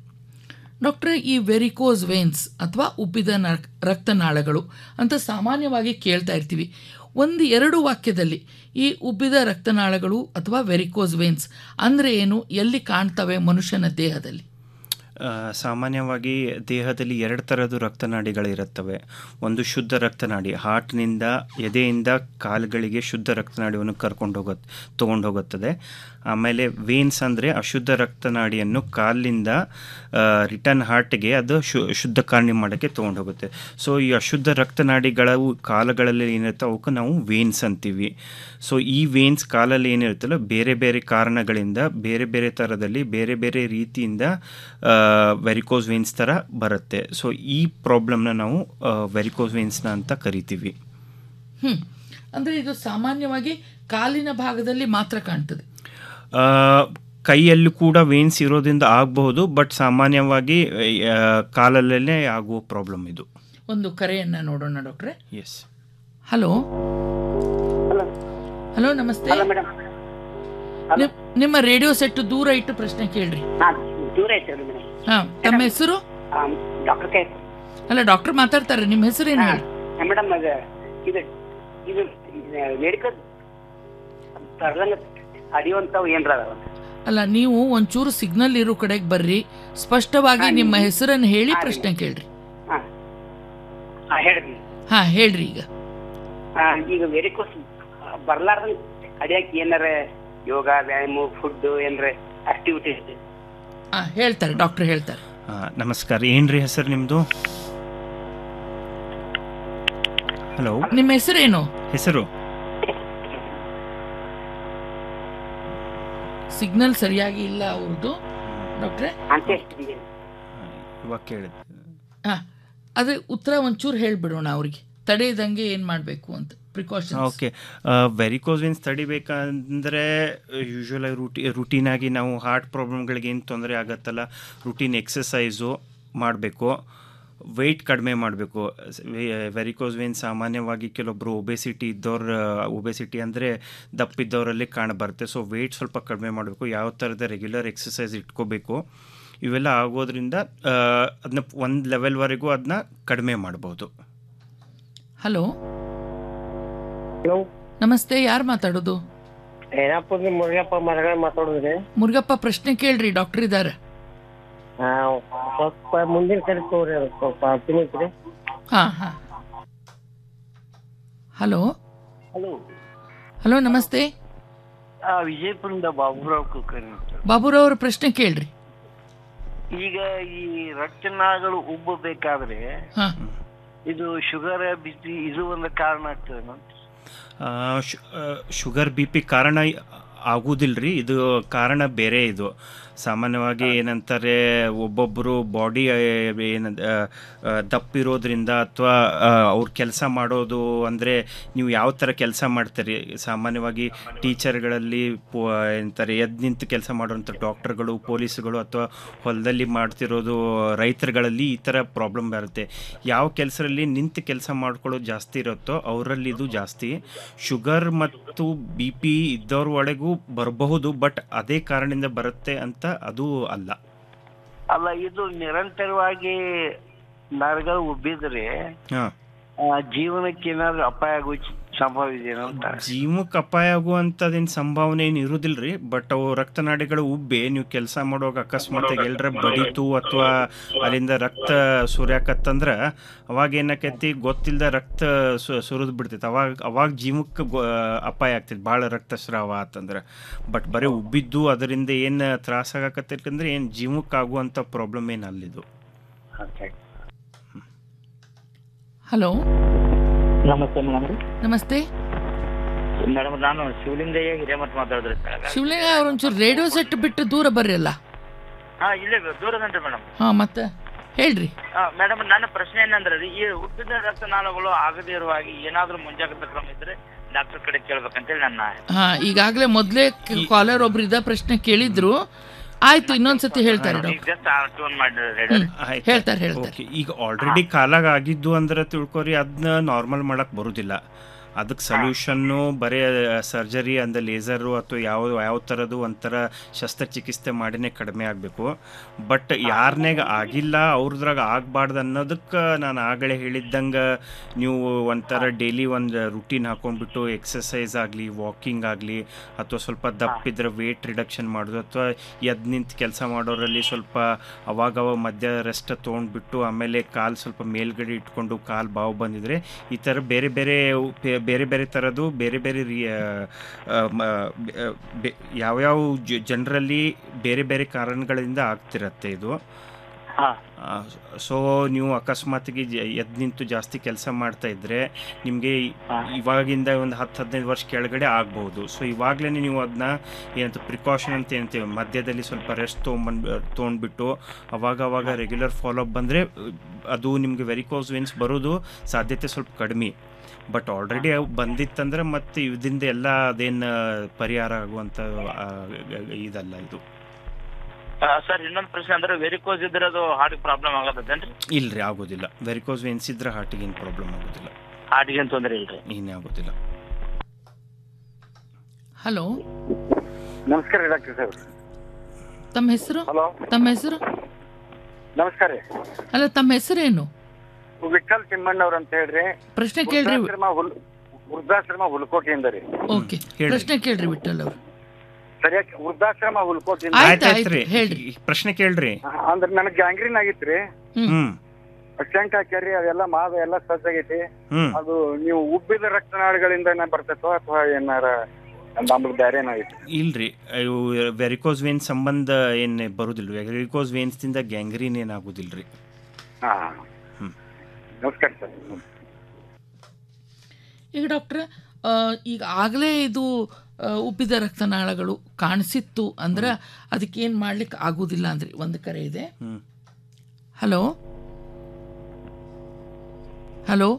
ಡಾಕ್ಟ್ರೆ ಈ ವೆರಿಕೋಸ್ ವೇನ್ಸ್ ಅಥವಾ ಉಬ್ಬಿದ ನ- ರಕ್ತನಾಳಗಳು ಅಂತ ಸಾಮಾನ್ಯವಾಗಿ ಕೇಳ್ತಾ ಇರ್ತೀವಿ ಒಂದು ಎರಡು ವಾಕ್ಯದಲ್ಲಿ ಈ ಉಬ್ಬಿದ ರಕ್ತನಾಳಗಳು ಅಥವಾ ವೆರಿಕೋಸ್ ವೇನ್ಸ್ ಅಂದರೆ ಏನು ಎಲ್ಲಿ ಕಾಣ್ತವೆ ಮನುಷ್ಯನ ದೇಹದಲ್ಲಿ ಆ, ಸಾಮಾನ್ಯವಾಗಿ ದೇಹದಲ್ಲಿ ಎರಡು ಥರದ್ದು ರಕ್ತನಾಡಿಗಳಿರುತ್ತವೆ ಒಂದು ಶುದ್ಧ ರಕ್ತನಾಡಿ ಹಾರ್ಟ್ನಿಂದ ಎದೆಯಿಂದ ಕಾಲುಗಳಿಗೆ ಶುದ್ಧ ರಕ್ತನಾಡಿಯನ್ನು ಕರ್ಕೊಂಡು ಹೋಗುತ್ತೆ ತೊಗೊಂಡು ಹೋಗುತ್ತದೆ ಆಮೇಲೆ ವೇನ್ಸ್ ಅಂದರೆ ಅಶುದ್ಧ ರಕ್ತನಾಡಿಯನ್ನು ಕಾಲಿಂದ ರಿಟರ್ನ್ ಹಾರ್ಟ್ಗೆ ಅದು ಶು ಶುದ್ಧಕಾರಣಿ ಮಾಡೋಕ್ಕೆ ತೊಗೊಂಡು ಹೋಗುತ್ತೆ ಸೊ ಈ ಅಶುದ್ಧ ರಕ್ತನಾಡಿಗಳು ಕಾಲುಗಳಲ್ಲಿ ಏನಿರುತ್ತೆ ಅವಕ್ಕೆ ನಾವು ವೇನ್ಸ್ ಅಂತೀವಿ ಸೊ ಈ ವೇನ್ಸ್ ಕಾಲಲ್ಲಿ ಏನಿರುತ್ತಲ್ಲ ಬೇರೆ ಬೇರೆ ಕಾರಣಗಳಿಂದ ಬೇರೆ ಬೇರೆ ಥರದಲ್ಲಿ ಬೇರೆ ಬೇರೆ ರೀತಿಯಿಂದ ವೆರಿಕೋಸ್ ವೇನ್ಸ್ ಥರ ಬರುತ್ತೆ ಸೊ ಈ ಪ್ರಾಬ್ಲಮ್ನ ನಾವು ವೆರಿಕೋಸ್ ವೇನ್ಸ್ನ ಅಂತ ಕರಿತೀವಿ ಹ್ಞೂ ಅಂದರೆ ಇದು ಸಾಮಾನ್ಯವಾಗಿ ಕಾಲಿನ ಭಾಗದಲ್ಲಿ ಮಾತ್ರ ಕಾಣ್ತದೆ ಆ, ಕೈಯಲ್ಲೂ ಕೂಡ ವೇನ್ಸ್ ಇರೋದ್ರಿಂದ ಆಗಬಹುದು ಬಟ್ ಸಾಮಾನ್ಯವಾಗಿ ಆ, ಕಾಲಲ್ಲೇ ಆಗುವ ಪ್ರಾಬ್ಲಮ್ ಇದು ಒಂದು ಕರೆಯನ್ನು ನೋಡೋಣ ಡಾಕ್ಟ್ರೆ ಎಸ್ ಹಲೋ ಹಲೋ ನಮಸ್ತೆ ನಿಮ್- ನಿಮ್ಮ ರೇಡಿಯೋ ಸೆಟ್ ದೂರ ಇಟ್ಟು ಪ್ರಶ್ನೆ ಕೇಳ್ರಿ ದೂರ ಐತೆ ಮೇಡಮ್ ಹಾ ತಮ್ಮ ಹೆಸರು ಡಾಕ್ಟರ್ ಕೈ ಅಲ್ಲ ಡಾಕ್ಟರ್ ಮಾತಾಡ್ತಾರೆ ನಿಮ್ಮ ಹೆಸರೇನು ಹೇಳಿ ಮೇಡಮ್ ಅದು ಇದು ಇದು ಮೆಡಿಕಲ್ ತರದಂಗ ಅಡಿಯುವಂಥವು ಏನ್ರ ಅದಾವ ಅಲ್ಲ ನೀವು ಒಂಚೂರು ಸಿಗ್ನಲ್ ಇರೋ ಕಡೆಗೆ ಬರ್ರಿ ಸ್ಪಷ್ಟವಾಗಿ ನಿಮ್ಮ ಹೆಸರನ್ನು ಹೇಳಿ ಪ್ರಶ್ನೆ ಕೇಳ್ರಿ ಹಾಂ ಹೇಳ್ರಿ ಹಾ ಹೇಳ್ರಿ ಈಗ ಆ, ಈಗ ವೆರಿಕೋಸ್ ಬರ್ಲಾರ್ದಂಗ ಅಡಿಯಾಕ ಏನಾರ ಯೋಗ ವ್ಯಾಯಾಮ ಫುಡ್ ಏನಾರ ಆಕ್ಟಿವಿಟಿ ಹಾ ಹೇಳ್ತಾರೆ ಡಾಕ್ಟರ್ ಹೇಳ್ತಾರೆ ಆ, ನಮಸ್ಕಾರ ಏನ್ರಿ ಹೆಸರು ನಿಮ್ಮದು ಹಲೋ ನಿಮ್ಮ ಹೆಸರೇನು ಹೆಸರು ಸಿಗ್ನಲ್ ಸರಿಯಾಗಿ ಇಲ್ಲ ಅವ್ರದ್ದು ಡಾಕ್ಟ್ರೆ ಇವಾಗ ಕೇಳಿದೆ ಹಾ ಅದೇ ಉತ್ತರ ಒಂಚೂರು ಹೇಳ್ಬಿಡೋಣ ಅವ್ರಿಗೆ ತಡೆಯದಂಗೆ ಏನು ಮಾಡಬೇಕು ಅಂತ ಪ್ರಿಕಾಷನ್ ಓಕೆ ವೆರಿಕೋಸ್ ವೇನ್ಸ್ ತಡಿಬೇಕಂದ್ರೆ ಯೂಶ್ವಲ್ ಆಗಿ ರೂಟಿ ರುಟೀನ್ ಆಗಿ ನಾವು ಹಾರ್ಟ್ ಪ್ರಾಬ್ಲಮ್ಗಳಿಗೆ ಏನು ತೊಂದರೆ ಆಗತ್ತಲ್ಲ ರುಟೀನ್ ಎಕ್ಸಸೈಸು ಮಾಡಬೇಕು ವೆಯ್ಟ್ ಕಡಿಮೆ ಮಾಡಬೇಕು ವೆರಿಕೋಸ್ ವೇನ್ ಸಾಮಾನ್ಯವಾಗಿ ಕೆಲವೊಬ್ಬರು ಒಬೆಸಿಟಿ ಇದ್ದವ್ರ ಒಬೆಸಿಟಿ ಅಂದರೆ ದಪ್ಪಿದ್ದವರಲ್ಲಿ ಕಾಣಬರುತ್ತೆ ಸೊ ವೆಯ್ಟ್ ಸ್ವಲ್ಪ ಕಡಿಮೆ ಮಾಡಬೇಕು ಯಾವ ಥರದ ರೆಗ್ಯುಲರ್ ಎಕ್ಸಸೈಸ್ ಇಟ್ಕೋಬೇಕು ಇವೆಲ್ಲ ಆಗೋದ್ರಿಂದ ಅದನ್ನ ಒಂದು ಲೆವೆಲ್ವರೆಗೂ ಅದನ್ನ ಕಡಿಮೆ ಮಾಡ್ಬೋದು ಹಲೋ ನಮಸ್ತೆ ಯಾರು ಮಾತಾಡೋದು ಏನಪ್ಪ ಮುರುಗಪ್ಪ ಮರಗಳ ಮಾತಾಡೋದ್ರಿ ಮುರುಗಪ್ಪ ಪ್ರಶ್ನೆ ಕೇಳ್ರಿ ಡಾಕ್ಟರ್ ಇದ್ದಾರೆ ಹಾ ಸ್ವಲ್ಪ ಮುಂದಿನ ಕಡೆ ತೋರಿ ಅದು ಸ್ವಲ್ಪ ತಿನ್ನಿಸ್ರಿ ಹಾ ಹಾ ಹಲೋ ಹಲೋ ಹಲೋ ನಮಸ್ತೆ ಆ ವಿಜಯಪುರದಿಂದ ಬಾಬುರಾವ್ ಕುಲಕರ್ಣಿ ಅಂತ. ಬಾಬುರವ್ರ ಪ್ರಶ್ನೆ ಕೇಳ್ರಿ ಈಗ ಈ ರಕ್ತನಾಳಗಳು ಉಬ್ಬಬೇಕಾದ್ರೆ ಹಾ ಇದು ಶುಗರ್ ಬಿ ಪಿ ಇದು ಒಂದು ಕಾರಣ ಆಗ್ತದೆ ಆ, ಶು- ಆ, ಶುಗರ್ ಬಿ ಪಿ ಕಾರಣ ಆಗುವುದಿಲ್ರಿ ಇದು ಕಾರಣ ಬೇರೆ ಇದು ಸಾಮಾನ್ಯವಾಗಿ ಏನಂತಾರೆ ಒಬ್ಬೊಬ್ಬರು ಬಾಡಿ ಏನ ಆ, ಆ, ದಪ್ಪಿರೋದ್ರಿಂದ ಅಥವಾ ಅವ್ರ ಕೆಲಸ ಮಾಡೋದು ಅಂದರೆ ನೀವು ಯಾವ ಥರ ಕೆಲಸ ಮಾಡ್ತೀರಿ ಸಾಮಾನ್ಯವಾಗಿ ಟೀಚರ್ಗಳಲ್ಲಿ ಪೋ ಏನಂತಾರೆ ಎದ್ದು ನಿಂತು ಕೆಲಸ ಮಾಡುವಂಥ ಡಾಕ್ಟರ್ಗಳು ಪೊಲೀಸ್ಗಳು ಅಥವಾ ಹೊಲದಲ್ಲಿ ಮಾಡ್ತಿರೋದು ರೈತರುಗಳಲ್ಲಿ ಈ ಥರ ಪ್ರಾಬ್ಲಮ್ ಬರುತ್ತೆ ಯಾವ ಕೆಲಸದಲ್ಲಿ ನಿಂತು ಕೆಲಸ ಮಾಡ್ಕೊಳ್ಳೋದು ಜಾಸ್ತಿ ಇರುತ್ತೋ ಅವರಲ್ಲಿ ಇದು ಜಾಸ್ತಿ ಶುಗರ್ ಮತ್ತು ಬಿ ಪಿ ಇದ್ದವ್ರ ಒಳಗೂ ಬರಬಹುದು ಬಟ್ ಅದೇ ಕಾರಣದಿಂದ ಬರುತ್ತೆ ಅಂತ ಅದು ಅಲ್ಲ ಅಲ್ಲ ಇದು ನಿರಂತರವಾಗಿ ನರಗಳು ಉಬ್ಬಿದ್ರೆ ಹಾಂ ಆ, ಜೀವನಕ್ಕೆ ಏನಾದ್ರು ಅಪಾಯ ಆಗೋ ಚ- ಸಂಭವ ಇದೆಯೇನೋ ಅಂತ ಜೀವಕ್ಕೆ ಅಪಾಯ ಆಗುವಂಥದ್ದೇನು ಸಂಭಾವನೆ ಏನು ಇರುವುದಿಲ್ರಿ ಬಟ್ ಅವು ರಕ್ತನಾಡಿಗಳು ಉಬ್ಬಿ ನೀವು ಕೆಲಸ ಮಾಡುವಾಗ ಅಕಸ್ಮಾತ್ ಎಲ್ಲರ ಬಡಿತು ಅಥವಾ ಅಲ್ಲಿಂದ ರಕ್ತ ಸುರ್ಯಾಕತ್ತಂದ್ರೆ ಅವಾಗ ಏನಾಕೈತಿ ಗೊತ್ತಿಲ್ಲದ ರಕ್ತ ಸು ಸುರಿದು ಬಿಡ್ತೈತೆ ಅವಾಗ ಅವಾಗ ಜೀವಕ್ಕೆ ಗೊ- ಅಪಾಯ ಆಗ್ತೈತಿ ಭಾಳ ರಕ್ತಸ್ರಾವ ಆತಂದ್ರೆ ಬಟ್ ಬರೀ ಉಬ್ಬಿದ್ದು ಅದರಿಂದ ಏನು ತ್ರಾಸ ಆಗಕತ್ತೈತಂದ್ರೆ ಏನು ಜೀವಕ್ಕೆ ಆಗುವಂಥ ಪ್ರಾಬ್ಲಮ್ ಏನು ಅಲ್ಲಿದು ಹಲೋ ನಮಸ್ತೆ ಮೇಡಮ್ ನಮಸ್ತೆ ಮೇಡಮ್ ನಾನು ಶಿವಲಿಂಗಯ್ಯ ಹಿರೇಮಠ ಮಾತಾಡಿದ್ರಿ ಶಿವಲಿಂಗ ಅವ್ರೊಂಚೂರು ರೇಡಿಯೋ ಸೆಟ್ ಬಿಟ್ಟು ದೂರ ಬರ್ರಿ ಅಲ್ಲ ಹಾ ಇಲ್ಲೇ ದೂರದಂಟ್ರಿ ಮೇಡಮ್ ಹಾಂ ಮತ್ತೆ ಹೇಳ್ರಿ ಮೇಡಮ್ ನನ್ನ ಪ್ರಶ್ನೆ ಏನಂದ್ರೆ ರೀ, ಈ ಉಬ್ಬಿದ ರಕ್ತನಾಳಗಳು ಆಗದೇ ಇರುವ ಹಾಗೆ ಏನಾದ್ರೂ ಮುಂಜಾಗ್ರತಾ ಕ್ರಮ ಇದ್ರೆ ಡಾಕ್ಟರ್ ಕಡೆ ಕೇಳ್ಬೇಕಂತೇಳಿ ನನ್ನ ಹಾ ಈಗಾಗಲೇ ಮೊದಲೇ ಕಾಲರ್ ಒಬ್ರು ಇದ್ದ ಪ್ರಶ್ನೆ ಕೇಳಿದ್ರು ಆಯ್ತು ಇನ್ನೊಂದ್ಸತಿ ಹೇಳ್ತಾರೆ ಈಗ ಡಾಕ್ಟರ್ ಜಸ್ಟ್ ಟ್ಯೂನ್ ಮಾಡಿದ್ರೆ ಆಯ್ತು. ಹೇಳ್ತಾರೆ ಹೇಳ್ತಾರೆ Okay, ಈಗ ಆಲ್ರೆಡಿ ಕಾಲಾಗ ಆಗಿದ್ದು ಅಂದ್ರೆ ತಿಳ್ಕೊರಿ ಅದನ್ನ ನಾರ್ಮಲ್ ಮಾಡಕ್ ಬರುದಿಲ್ಲ ಅದಕ್ಕೆ ಸೊಲ್ಯೂಷನ್ನು ಬರೀ ಸರ್ಜರಿ ಅಂದ್ರೆ ಲೇಸರು ಅಥವಾ ಯಾವ ಯಾವ ಥರದ್ದು ಒಂಥರ ಶಸ್ತ್ರಚಿಕಿತ್ಸೆ ಮಾಡಿನೇ ಕಡಿಮೆ ಆಗಬೇಕು ಬಟ್ ಯಾರನ್ಯಾಗ ಆಗಿಲ್ಲ ಅವ್ರದ್ರಾಗ ಆಗಬಾರ್ದು ಅನ್ನೋದಕ್ಕೆ ನಾನು ಆಗಲೇ ಹೇಳಿದ್ದಂಗೆ ನೀವು ಒಂಥರ ಡೈಲಿ ಒಂದು ರುಟೀನ್ ಹಾಕೊಂಡ್ಬಿಟ್ಟು ಎಕ್ಸಸೈಸ್ ಆಗಲಿ ವಾಕಿಂಗ್ ಆಗಲಿ ಅಥವಾ ಸ್ವಲ್ಪ ದಪ್ಪಿದ್ರೆ ವೇಟ್ ರಿಡಕ್ಷನ್ ಮಾಡೋದು ಅಥವಾ ಎದ್ದು ನಿಂತು ಕೆಲಸ ಮಾಡೋರಲ್ಲಿ ಸ್ವಲ್ಪ ಅವಾಗವ ಮಧ್ಯ ರೆಸ್ಟ್ ತೊಗೊಂಡ್ಬಿಟ್ಟು ಆಮೇಲೆ ಕಾಲು ಸ್ವಲ್ಪ ಮೇಲ್ಗಡೆ ಇಟ್ಕೊಂಡು ಕಾಲು ಬಾವು ಬಂದಿದ್ರೆ ಈ ಥರ ಬೇರೆ ಬೇರೆ ಉಪ- ಬೇರೆ ಬೇರೆ ಥರದ್ದು ಬೇರೆ ಬೇರೆ ರೀ ಆ, ಆ, ಮ- ಬೆ- ಬೆ- ಯಾವ್ಯಾವ ಜನರಲ್ಲಿ ಬೇರೆ ಬೇರೆ ಕಾರಣಗಳಿಂದ ಆಗ್ತಿರತ್ತೆ ಇದು ಸೊ ನೀವು ಅಕಸ್ಮಾತ್ಗೆ ಎದ್ದು ನಿಂತು ಜಾಸ್ತಿ ಕೆಲಸ ಮಾಡ್ತಾ ಇದ್ರೆ ನಿಮಗೆ ಇವಾಗಿಂದ ಒಂದು ಹತ್ತು ಹದಿನೈದು ವರ್ಷ ಕೆಳಗಡೆ ಆಗ್ಬೋದು ಸೊ ಇವಾಗಲೇ ನೀವು ಅದನ್ನ ಏನಂತ ಪ್ರಿಕಾಷನ್ ಅಂತ ಏನಂತೀವಿ ಮಧ್ಯದಲ್ಲಿ ಸ್ವಲ್ಪ ರೆಸ್ಟ್ ತೊಗೊಂಬಂದು ತೊಗೊಂಡ್ಬಿಟ್ಟು ಅವಾಗ ಅವಾಗ ರೆಗ್ಯುಲರ್ ಫಾಲೋಅಪ್ ಬಂದರೆ ಅದು ನಿಮಗೆ ವೆರಿಕೋಸ್ ವೆನ್ಸ್ ಬರೋದು ಸಾಧ್ಯತೆ ಸ್ವಲ್ಪ ಕಡಿಮೆ ಬಟ್ ಆಲ್ರೆಡಿ ಬಂದಿತ್ತಂದ್ರೆ ಮತ್ತೆ ಇದರಿಂದ ಎಲ್ಲ ಅದೇನು ಪರಿಹಾರ ಆಗುವಂಥ ಆ, ಇದಲ್ಲ ಇದು ಸರ್ ಇನ್ನೊಂದು ಪ್ರಶ್ನೆ ಅಂದ್ರೆ ವೆರಿಕೋಸ್ ಇದ್ರೆ ಅದು ಹಾರ್ಟ್ ಪ್ರಾಬ್ಲಮ್ ಆಗತ್ತೇನ್ರಿ ಇಲ್ರಿ ಆಗೋದಿಲ್ಲ ವೆರಿಕೋಸ್ ವೆನ್ಸ್ ಇದ್ರೆ ಹಾರ್ಟಿಗೆ ಏನು ಪ್ರಾಬ್ಲಮ್ ಆಗೋದಿಲ್ಲ ಹಾರ್ಟಿಗೆ ಏನು ತೊಂದರೆ ಇಲ್ರಿ ಏನೇ ಆಗೋದಿಲ್ಲ ಹಲೋ ನಮಸ್ಕಾರ ಡಾಕ್ಟರ್ ಸರ್ ತಮ್ಮ ಹೆಸರು ಹಲೋ ತಮ್ಮ ಹೆಸರು ನಮಸ್ಕಾರ ರೀ ಅಲ್ಲ ತಮ್ಮ ಹೆಸರೇನು ವಿಠಲ್ ತಿಮ್ಮಣ್ಣವ್ರ ಅಂತ ಹೇಳ್ರಿ ಪ್ರಶ್ನೆ ಕೇಳ್ರಿ ವೃದ್ಧಾಶ್ರಮ ಹುಲ್ ವೃದ್ಧಾಶ್ರಮ ಹುಲ್ಕೋಟೆಯಿಂದ ರೀ ಓಕೆ ಪ್ರಶ್ನೆ ಕೇಳ್ರಿ ವಿಠಲ್ ಅವರು ಸರಿಯಾಗಿ ವೃದ್ಧಾಶ್ರಮ ಹುಲ್ಕೋಟೆಯಿಂದ ಆಯ್ತು, ಆಯ್ತು, ಹೇಳ್ರಿ. ಪ್ರಶ್ನೆ ಕೇಳ್ರಿ ಅಂದ್ರೆ ನನಗೆ ಗ್ಯಾಂಗ್ರೀನ್ ಆಗಿತ್ರಿ ಹ್ಮ್ ಸ್ಟೆಂಟ್ ಹಾಕ್ಯಾರಿ ಅದೆಲ್ಲ ಮಾದ ಎಲ್ಲ ಸಜ್ಜಾಗೈತಿ ಹ್ಮ್. ಅದು ನೀವು ಉಬ್ಬಿದ ರಕ್ತನಾಳಗಳಿಂದ ಬರ್ತೈತೋ ಅಥವಾ ಏನಾರ ನಮ್ಗೆ ಬೇರೆ ಏನಾಗೈತಿ ಇಲ್ರಿ ಇವು ವೆರಿಕೋಸ್ ವೇನ್ ಸಂಬಂಧ ಏನು ಬರುದಿಲ್ಲ ವೆರಿಕೋಸ್ ವೇನ್ಸ್ದಿಂದ ಗ್ಯಾಂಗ್ರೀನ್ ಏನಾಗೋದಿಲ್ರಿ ಹಾ ನಮಸ್ಕಾರ ಸರ್ ಈಗ ಡಾಕ್ಟ್ರೆ ಆ, ಈಗ ಆಗಲೇ ಇದು ಆ, ಉಬ್ಬಿದ ರಕ್ತನಾಳಗಳು ಕಾಣಿಸಿತ್ತು ಅಂದ್ರೆ ಅದಕ್ಕೆ ಏನು ಮಾಡ್ಲಿಕ್ಕೆ ಆಗೋದಿಲ್ಲ ಅಂದ್ರಿ ಒಂದು ಕರೆ ಇದೆ ಹ್ಮ್. Hello hello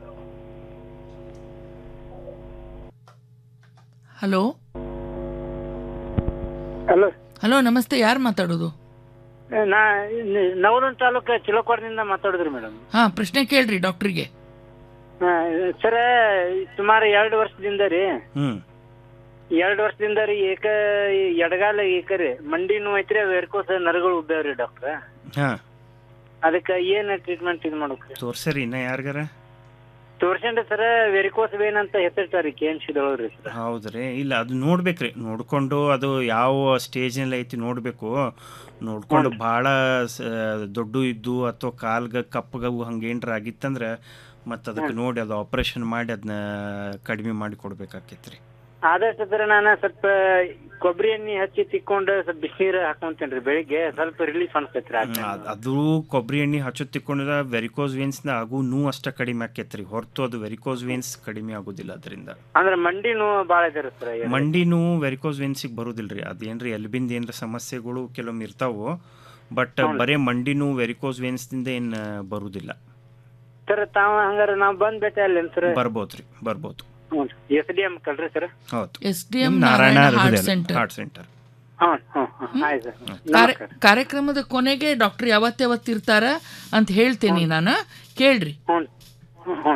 hello hello hello ನಮಸ್ತೆ ಯಾರು ಮಾತಾಡೋದು ನಾ ನವಲೂರು ತಾಲೂಕು ಚಿಲಕೋಡ್ನಿಂದ ಮಾತಾಡಿದ್ರಿ ಮೇಡಮ್ ಹಾ ಪ್ರಶ್ನೆ ಕೇಳ್ರಿ ಡಾಕ್ಟ್ರಿಗೆ ಸರ ಸುಮಾರು ಎರಡು ವರ್ಷದಿಂದ ರೀ ಹ್ಮ್ ಎರಡು ವರ್ಷದಿಂದ ರೀ ಏಕ ಎಡಗಾಲ ಏಕರಿ ಮಂಡಿ ನೋವು ಐತ್ರಿ ವೆರ್ಕೋಸ್ ನರಗಳು ಉಬ್ಬ್ಯಾವ್ರಿ ಡಾಕ್ಟ್ರ ಹಾ ಅದಕ್ಕೆ ಏನ್ ಟ್ರೀಟ್ಮೆಂಟ್ ಇದು ಮಾಡ್ಬೇಕ್ರಿ ತೋರ್ಸರಿ ಇನ್ನ ಯಾರಿಗಾರ ತೋರ್ಸಂಡ್ರಿ ಸರ ವೆರಿಕೋಸ್ ವೇನ್ ಅಂತ ಹೆಸರಿಟ್ಟಾರಿ ಕೆ ಎನ್ ಸಿದೊಳಗ್ರಿ ಸರ್ ಹೌದ್ರಿ ಇಲ್ಲ ಅದು ನೋಡ್ಬೇಕ್ರಿ ನೋಡ್ಕೊಂಡು ಅದು ಯಾವ ಸ್ಟೇಜ್ನಲ್ಲಿ ಐತಿ ನೋಡಬೇಕು ನೋಡ್ಕೊಂಡು ಭಾಳ ದೊಡ್ಡ ಇದ್ದು ಅಥವಾ ಕಾಲ್ಗ ಕಪ್ಪಗವು ಹಂಗೇನ್ರ ಆಗಿತ್ತಂದ್ರೆ ಮತ್ತು ಅದಕ್ಕೆ ನೋಡಿ ಅದು ಆಪ್ರೇಷನ್ ಮಾಡಿ ಅದನ್ನ ಕಡಿಮೆ ಮಾಡಿ ಕೊಡ್ಬೇಕಾಕೈತ್ರಿ ಆದಷ್ಟು ನಾನು ಸ್ವಲ್ಪ ಕೊಬ್ಬರಿ ಎಣ್ಣೆ ಹಚ್ಚಿ ತಿಕ್ಕೊಂಡು ಸ್ವಲ್ಪ ಬಿಸಿನೀರು ಹಾಕೊಂತೇನ್ರಿ ಬೆಳಿಗ್ಗೆ ಸ್ವಲ್ಪ ರಿಲೀಫ್ ಅನ್ಸ್ತೈತ್ರಿ ಆ time. ಅದ್- ಅದು ಕೊಬ್ಬರಿ ಎಣ್ಣೆ ಹಚ್ಚೋದ್ ತಿಕ್ಕೊಂಡಿದ ವೆರಿಕೋಸ್ ವೇನ್ಸ್ನ ಆಗು ನೋವು ಅಷ್ಟ ಕಡಿಮೆ ಆಕೈತ್ರಿ ಹೊರತು ಅದು ವೆರಿಕೋಸ್ ವೇನ್ಸ್ ಕಡಿಮೆ ಆಗೋದಿಲ್ಲ ಅದರಿಂದ ಅಂದ್ರೆ ಮಂಡಿ ನೋವು ಬಾಳ ಇದೆ ಸರ್ ಮಂಡಿ ನೋವು ವೆರಿಕೋಸ್ ವೇನ್ಸಿಗೆ ಬರೋದಿಲ್ರಿ ಅದೇನ್ರಿ ಎಲ್ಬಿಂದ ಏನ್ರ ಸಮಸ್ಯೆಗಳು ಕೆಲವೊಮ್ಮೆ ಇರ್ತಾವು ಬಟ್ ಬರೇ ಮಂಡಿ ನೋವು ವೆರಿಕೋಸ್ ವೇನ್ಸ್ದಿಂದ ಏನ್ ಬರುದಿಲ್ಲ ಸರ್ ತಾವ ಹಂಗಾರ ನಾವ್ ಬಂದ್ ಭೇಟಿ ಅಲ್ಲೇನ್ ಸರ್ ಬರ್ಬೋದ್ರಿ ಬರ್ಬೋದು ಹ್ಞೂ ಎಸ್ ಡಿ ಎಂ ಕಲ್ರಿ ಸರ್ ಹೌದು S D M Narayana Narayana heart ಹೃದಯ ಸೆಂಟರ್ ಹಾರ್ಟ್ ಸೆಂಟರ್ ಹ್ಞೂ ಹ್ಞೂ ಹ್ಞೂ ಆಯ್ತು ಸರ್ ಕಾರ್ಯ- ಕಾರ್ಯಕ್ರಮದ ಕೊನೆಗೆ ಡಾಕ್ಟರ್ ಯಾವತ್ ಯಾವತ್ ಇರ್ತಾರ ಅಂತ ಹೇಳ್ತೀನಿ ನಾನು ಕೇಳ್ರಿ ಹ್ಞೂ ಹ್ಞೂ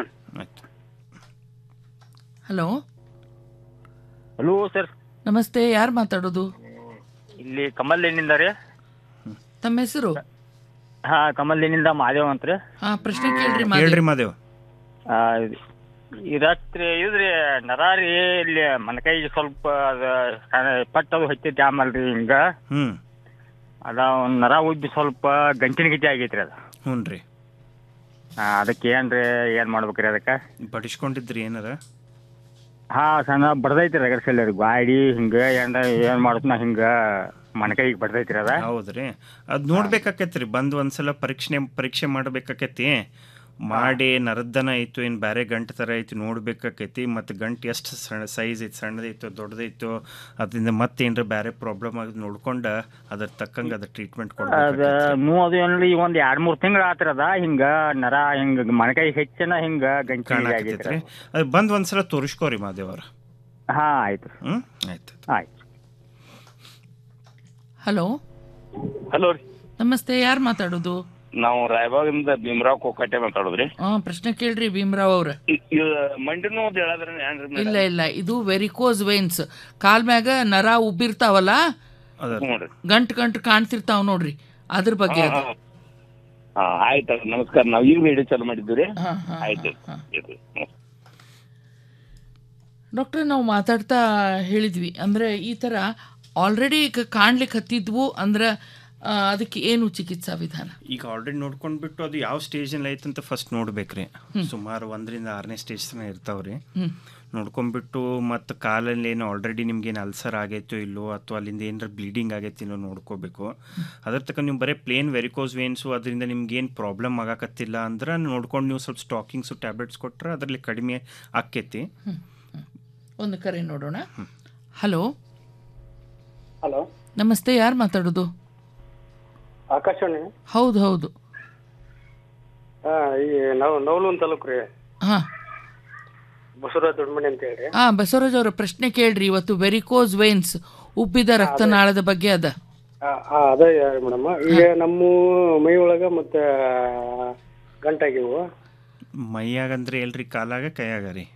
ಹಲೋ ಹಲೋ ಸರ್ ನಮಸ್ತೆ ಯಾರು ಮಾತಾಡೋದು ಇಲ್ಲಿ ಕಮಲ್ನಿಂದ ರೀ ತಮ್ಮ ಹೆಸರು ಹಾ ಕಮಲ್ನಿಂದ ಮಾದೇವ್ ಅಂತ ರೀ ಹಾ ಪ್ರಶ್ನೆ ಕೇಳ್ರಿ ಹೇಳ್ರಿ ಮಾದೇವ್. ಮಾದೇವ್ ಆ, ಈ ರಾತ್ರಿ ಇದ್ರಿ ನರ ರೀ ಇಲ್ಲಿ ಮನಕೈಗೆ ಸ್ವಲ್ಪ ಅದ ಪಟ್ಟು ಅದು ಹಚ್ಚೈತಿ ಆಮಲ್ರಿ ಹಿಂಗ ಹ್ಮ್ ಅದ ಒಂದ್ ನರ ಉಬ್ಬಿ ಸ್ವಲ್ಪ ಗಂಟಿನ ಗತಿ ಆಗೈತ್ರಿ ಅದ ಹ್ಞೂನ್ರಿ ಆ, ಅದಕ್ಕೆ ಏನ್ರಿ ಏನ್ ಮಾಡ್ಬೇಕ್ರಿ ಅದಕ್ಕ ಬಡಿಸ್ಕೊಂಡಿದ್ರಿ ಏನಾರ ಹಾ ಸಣ್ಣ ಬಡ್ದೈತಿ ರಗಡ್ ಸಲ ಗಾಡಿ ಹಿಂಗ ಏನ್ರ ಏನ್ ಮಾಡುತ್ತ ಹಿಂಗ ಮನಕೈಗೆ ಬಡ್ದೈತ್ರಿ ಅದ ಹೌದ್ರಿ ಅದ್ ನೋಡ್ಬೇಕಾಕೈತ್ರಿ ಬಂದ್ ಒಂದ್ಸಲ ಪರೀಕ್ಷೆ ಪರೀಕ್ಷೆ ಮಾಡ್ಬೇಕಾಕೈತಿ ಮಾಡಿ ನರದ್ದನ ಐತು ಏನ್ ಬ್ಯಾರೆ ಗಂಟು ತರ ಐತಿ ನೋಡ್ಬೇಕಾಕೈತಿ ಮತ್ತೆ ಗಂಟು ಎಷ್ಟು ಸಣ್ಣ ಸೈಜ್ ಐತಿ ಸಣ್ಣದೈತೋ ದೊಡ್ಡದೈತೋ ಅದರಿಂದ ಮತ್ತೇನ್ರ ಬ್ಯಾರೆ ಪ್ರಾಬ್ಲಮ್ ಆಗಿ ನೋಡ್ಕೊಂಡ ಅದ್ರ ತಕ್ಕಂಗ ಅದ್ರ ಟ್ರೀಟ್ಮೆಂಟ್ ಅದ ಕೊಡ್ಬೇಕು ನೂ ಅದು ಏನ್ರಿ ಈಗ ಒಂದ್ ಎರಡ್ ಮೂರ್ ತಿಂಗಳ ಆತ್ರ ಅದ ಹಿಂಗ ನರ ಹಿಂಗ ಮನಕೈ ಹೆಚ್ಚನ ಹಿಂಗ ಗಂಟಿನ ಆಗೈತ್ರಿ ಕಾಣಕತ್ತೈತ್ರಿ ಅದ್ ಬಂದ್ ಒಂದ್ಸಲ ತೋರಿಸ್ಕೋರಿ ಮಾದೇವರ ಹಾ ಆಯ್ತು ಹ್ಮ್ ಆಯ್ತು ಆಯ್ತು ಹಲೋ ಹಲೋ ರೀ ನಮಸ್ತೆ ಯಾರು ಮಾತಾಡೋದು ನಾವು ರಾಯಬಾಗಿಂದ ಭೀಮರಾವ್ ಕೋಕಟ್ಟೆ ಮಾತಾಡೋದ್ರಿ ಹಾ ಪ್ರಶ್ನೆ ಕೇಳ್ರಿ ಭೀಮರಾವ್ ಅವ್ರ ಮಂಡಿ ನೋವು ಹೇಳದ್ರ ಏನ್ರಿ ಇಲ್ಲ ಇಲ್ಲ ಇದು ವೆರಿಕೋಸ್ ವೇನ್ಸ್ ಕಾಲ್ ಮ್ಯಾಗ ನರ ಉಬ್ಬಿರ್ತಾವಲ್ಲ ಗಂಟ್ ಗಂಟ್ ಕಾಣ್ತಿರ್ತಾವ ನೋಡ್ರಿ ಅದ್ರ ಬಗ್ಗೆ ಅದು. ಹಾ ಆಯ್ತು ನಮಸ್ಕಾರ ನಾವು ಈಗ ವಿಡಿಯೋ ಚಾಲು ಮಾಡಿದ್ವಿ ರೀ ಹಾ, ಹಾ, ಆಯ್ತು ಡಾಕ್ಟ್ರೆ ನಾವು ಮಾತಾಡ್ತಾ ಹೇಳಿದ್ವಿ ಅಂದ್ರೆ ಈ ತರ ಆಲ್ರೆಡಿ ಕಾಣ್ಲಿಕ್ಕೆ ಹತ್ತಿದ್ವು ಅಂದ್ರೆ ಆ, ಅದಕ್ಕೆ ಏನು ಚಿಕಿತ್ಸಾ ವಿಧಾನ ಈಗ ಆಲ್ರೆಡಿ ನೋಡ್ಕೊಂಡ್ಬಿಟ್ಟು ಅದು ಯಾವ ಸ್ಟೇಜಲ್ಲಿ ಐತಂತ ಫಸ್ಟ್ ನೋಡ್ಬೇಕ್ರಿ ಸುಮಾರು ಒಂದರಿಂದ ಆರನೇ ಸ್ಟೇಜ್ ತನಕ ಇರ್ತಾವ್ರಿ ಹ್ಮ್. ನೋಡ್ಕೊಂಡ್ಬಿಟ್ಟು ಮತ್ತು ಕಾಲಲ್ಲಿ ಏನು ಆಲ್ರೆಡಿ ನಿಮ್ಗೇನು ಅಲ್ಸರ್ ಆಗೈತೋ ಇಲ್ಲೋ ಅಥವಾ ಅಲ್ಲಿಂದ ಏನಾರ ಬ್ಲೀಡಿಂಗ್ ಆಗೈತಿನೋ ನೋಡ್ಕೋಬೇಕು ಅದ್ರ ತಕ್ಕ ನೀವು ಬರೀ ಪ್ಲೇನ್ ವೆರಿಕೋಸ್ ವೇನ್ಸು ಅದರಿಂದ ನಿಮ್ಗೇನು ಪ್ರಾಬ್ಲಮ್ ಆಗಾಕತ್ತಿಲ್ಲ ಅಂದ್ರೆ ನೋಡ್ಕೊಂಡು ನೀವು ಸ್ವಲ್ಪ ಸ್ಟಾಕಿಂಗ್ಸು ಟ್ಯಾಬ್ಲೆಟ್ಸ್ ಕೊಟ್ರೆ ಅದರಲ್ಲಿ ಕಡಿಮೆ ಆಕ್ಕೈತಿ ಒಂದು ಕರೆ ನೋಡೋಣ ಹಲೋ ಹಲೋ ನಮಸ್ತೆ ಯಾರು ಮಾತಾಡೋದು ಆಕಾಶವಾಣಿ ಹೌದು ಹೌದು ಹಾ ಈ ನಾವು ನವಲೂನ್ ತಾಲೂಕು ರೀ ಹಾ ಬಸವರಾಜ ದೊಡ್ಡಮಣಿ ಅಂತ ಹೇಳಿ ಹಾ ಬಸವರಾಜ್ ಅವರ ಪ್ರಶ್ನೆ ಕೇಳ್ರಿ ಇವತ್ತು ವೆರಿಕೋಸ್ ವೇನ್ಸ್ ಉಬ್ಬಿದ ರಕ್ತನಾಳದ ಬಗ್ಗೆ ಅದ ಆ, ಆ, ಅದೇ ಮೇಡಮ್ ಈಗ ನಮ್ಮ ಮೈ ಒಳಗ ಮತ್ತೆ ಗಂಟಾಗಿವು ಮೈಯಾಗಂದ್ರೆ ಎಲ್ರಿ ಕಾಲಾಗ ಕೈಯಾಗ ರೀ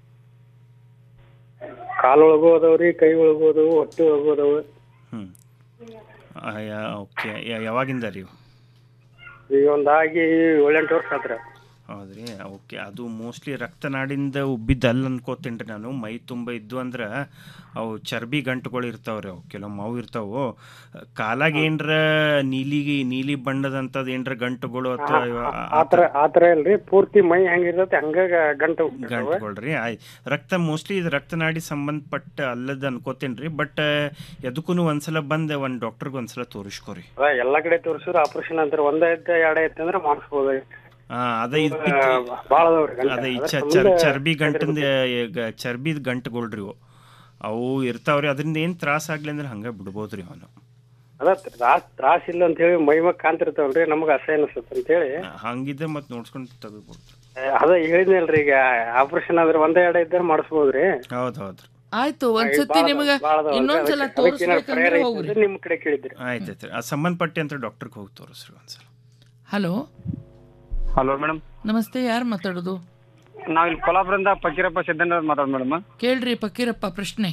ಕಾಲೊಳಗೂ ಅದಾವ್ರಿ ಕೈ ಒಳಗೂ ಅದಾವು ಹೊಟ್ಟೆ ಒಳಗೂ ಅದಾವು ಹ್ಞೂ ಓಕೆ ಯಾವಾಗಿಂದ ರೀ ಇವು? ಈಗ ಒಂದಾಗಿ ಏಳೆಂಟು ವರ್ಷ ಆತ್ರ ಹೌದ್ರಿ ಓಕೆ ಅದು ಮೋಸ್ಟ್ಲಿ ರಕ್ತನಾಡಿಂದ ಉಬ್ಬಿದ್ದಲ್ಲ ಅನ್ಕೋತೀನಿ ನಾನು ಮೈ ತುಂಬ ಇದ್ದು ಅಂದ್ರೆ ಅವು ಚರ್ಬಿ ಗಂಟುಗಳು ಇರ್ತಾವ್ರಿ ಅವು ಕೆಲವೊಮ್ಮೆ ಅವು ಇರ್ತಾವು ಕಾಲಾಗ ಏನ್ರ ನೀಲಿ ನೀಲಿ ಬಣ್ಣದಂಥದ್ದು ಏನ್ರ ಗಂಟುಗಳು ಅಥವಾ ಇವ- ಆ- ಆತರ ಆತರ ಇಲ್ರಿ ಪೂರ್ತಿ ಮೈ ಹೆಂಗಿರ್ತೈತಿ ಹಂಗ ಗಂಟು ಹುಟ್ಬಿಡ್ತಾವ. ಗಂಟುಗಳ್ರಿ ಆಯ್ ರಕ್ತ ಮೋಸ್ಟ್ಲಿ ಇದು ರಕ್ತನಾಡಿ ಸಂಬಂಧಪಟ್ಟ ಅಲ್ಲದ ಅನ್ಕೋತೀನಿ ರೀ ಬಟ್ ಎದಕ್ಕೂ ಒಂದ್ಸಲ ಬಂದು ಒಂದು ಡಾಕ್ಟರ್ಗೆ ಒಂದ್ಸಲ ತೋರಿಸ್ಕೋರಿ ಅದ ಎಲ್ಲಾ ಕಡೆ ತೋರಿಸಿದ್ರು ಆಪರೇಷನ್ ಅಂತಾರೆ ಒಂದ ಐತೆ ಎರಡ ಐತೆ ಅಂದ್ರೆ ಮಾಡಿಸ್ಬೋದು ಹಾ ಅದ ಇದು ಭಾಳ ಅದಾವ್ರಿ ಗಂಟೆ. ಅದ ಈ ಅದ್ರ ಚ- ಸಂಬಂಧ ಚರ್- ಚರ್ಬಿ ಗಂಟಿಂದ ಚರ್ಬಿದ ಗಂಟುಗಳ್ರಿ ಇವು ಅವು ಇರ್ತಾವ್ರಿ ಅದರಿಂದ ಏನ್ ತ್ರಾಸ ಆಗ್ಲಿ ಅಂದ್ರೆ ಹಂಗ ಬಿಡ್ಬೋದ್ರಿ ಅವನು ಅದ ತ್ರಾಸ್ ತ್ರಾಸ ಇಲ್ಲ ಅಂತ ಹೇಳಿ ಮೈ ಮ್ಯಾಗ ಕಾಣ್ತಿರ್ತಾವಲ್ರಿ ನಮಗ ಅಸಹ್ಯ ಅನಿಸ್ತೈತೆ ಅಂತ ಹೇಳಿ ಹಂಗಿದ್ರೆ ಮತ್ತೆ ನೋಡ್ಸ್ಕೊಂಡು ತೆಗಿಬೋದು ಅದ ಹೇಳಿದ್ನಲ್ರಿ ಈಗ ಆಪರೇಷನ್ ಆದ್ರೆ ಒಂದ ಎರಡ ಇದ್ದಾರೆ ಮಾಡಿಸ್ಬೋದ್ರಿ ಹೌದ್ ಹೌದ್ರಿ ಆಯ್ತು ಒಂದ್ಸತಿ ನಿಮಗ ಇನ್ನೊಂದ್ಸಲ ತೋರಿಸ್ಬೇಕಂದ್ರೆ ಹೋಗ್ರಿ ನಿಮ್ ಕಡೆ ಕೇಳಿದ್ರಿ ಆಯ್ತಾಯ್ತು ಆ ಸಂಬಂಧಪಟ್ಟಿ ಅಂತ ಡಾಕ್ಟರ್ಗೆ ಹೋಗಿ ತೋರಿಸ್ರಿ ಒಂದ್ಸಲ ಹಲೋ ಹಲೋ ಮೇಡಮ್ ನಮಸ್ತೆ ಯಾರು ಮಾತಾಡೋದು ನಾವ್ ಇಲ್ಲಿ ಕೊಲ್ಲಾಪುರದಿಂದ ಫಕೀರಪ್ಪ ಸಿದ್ದಣ್ಣ ಮಾತಾಡ್ ಮೇಡಮ್ ಕೇಳ್ರಿ ಫಕೀರಪ್ಪ ಪ್ರಶ್ನೆ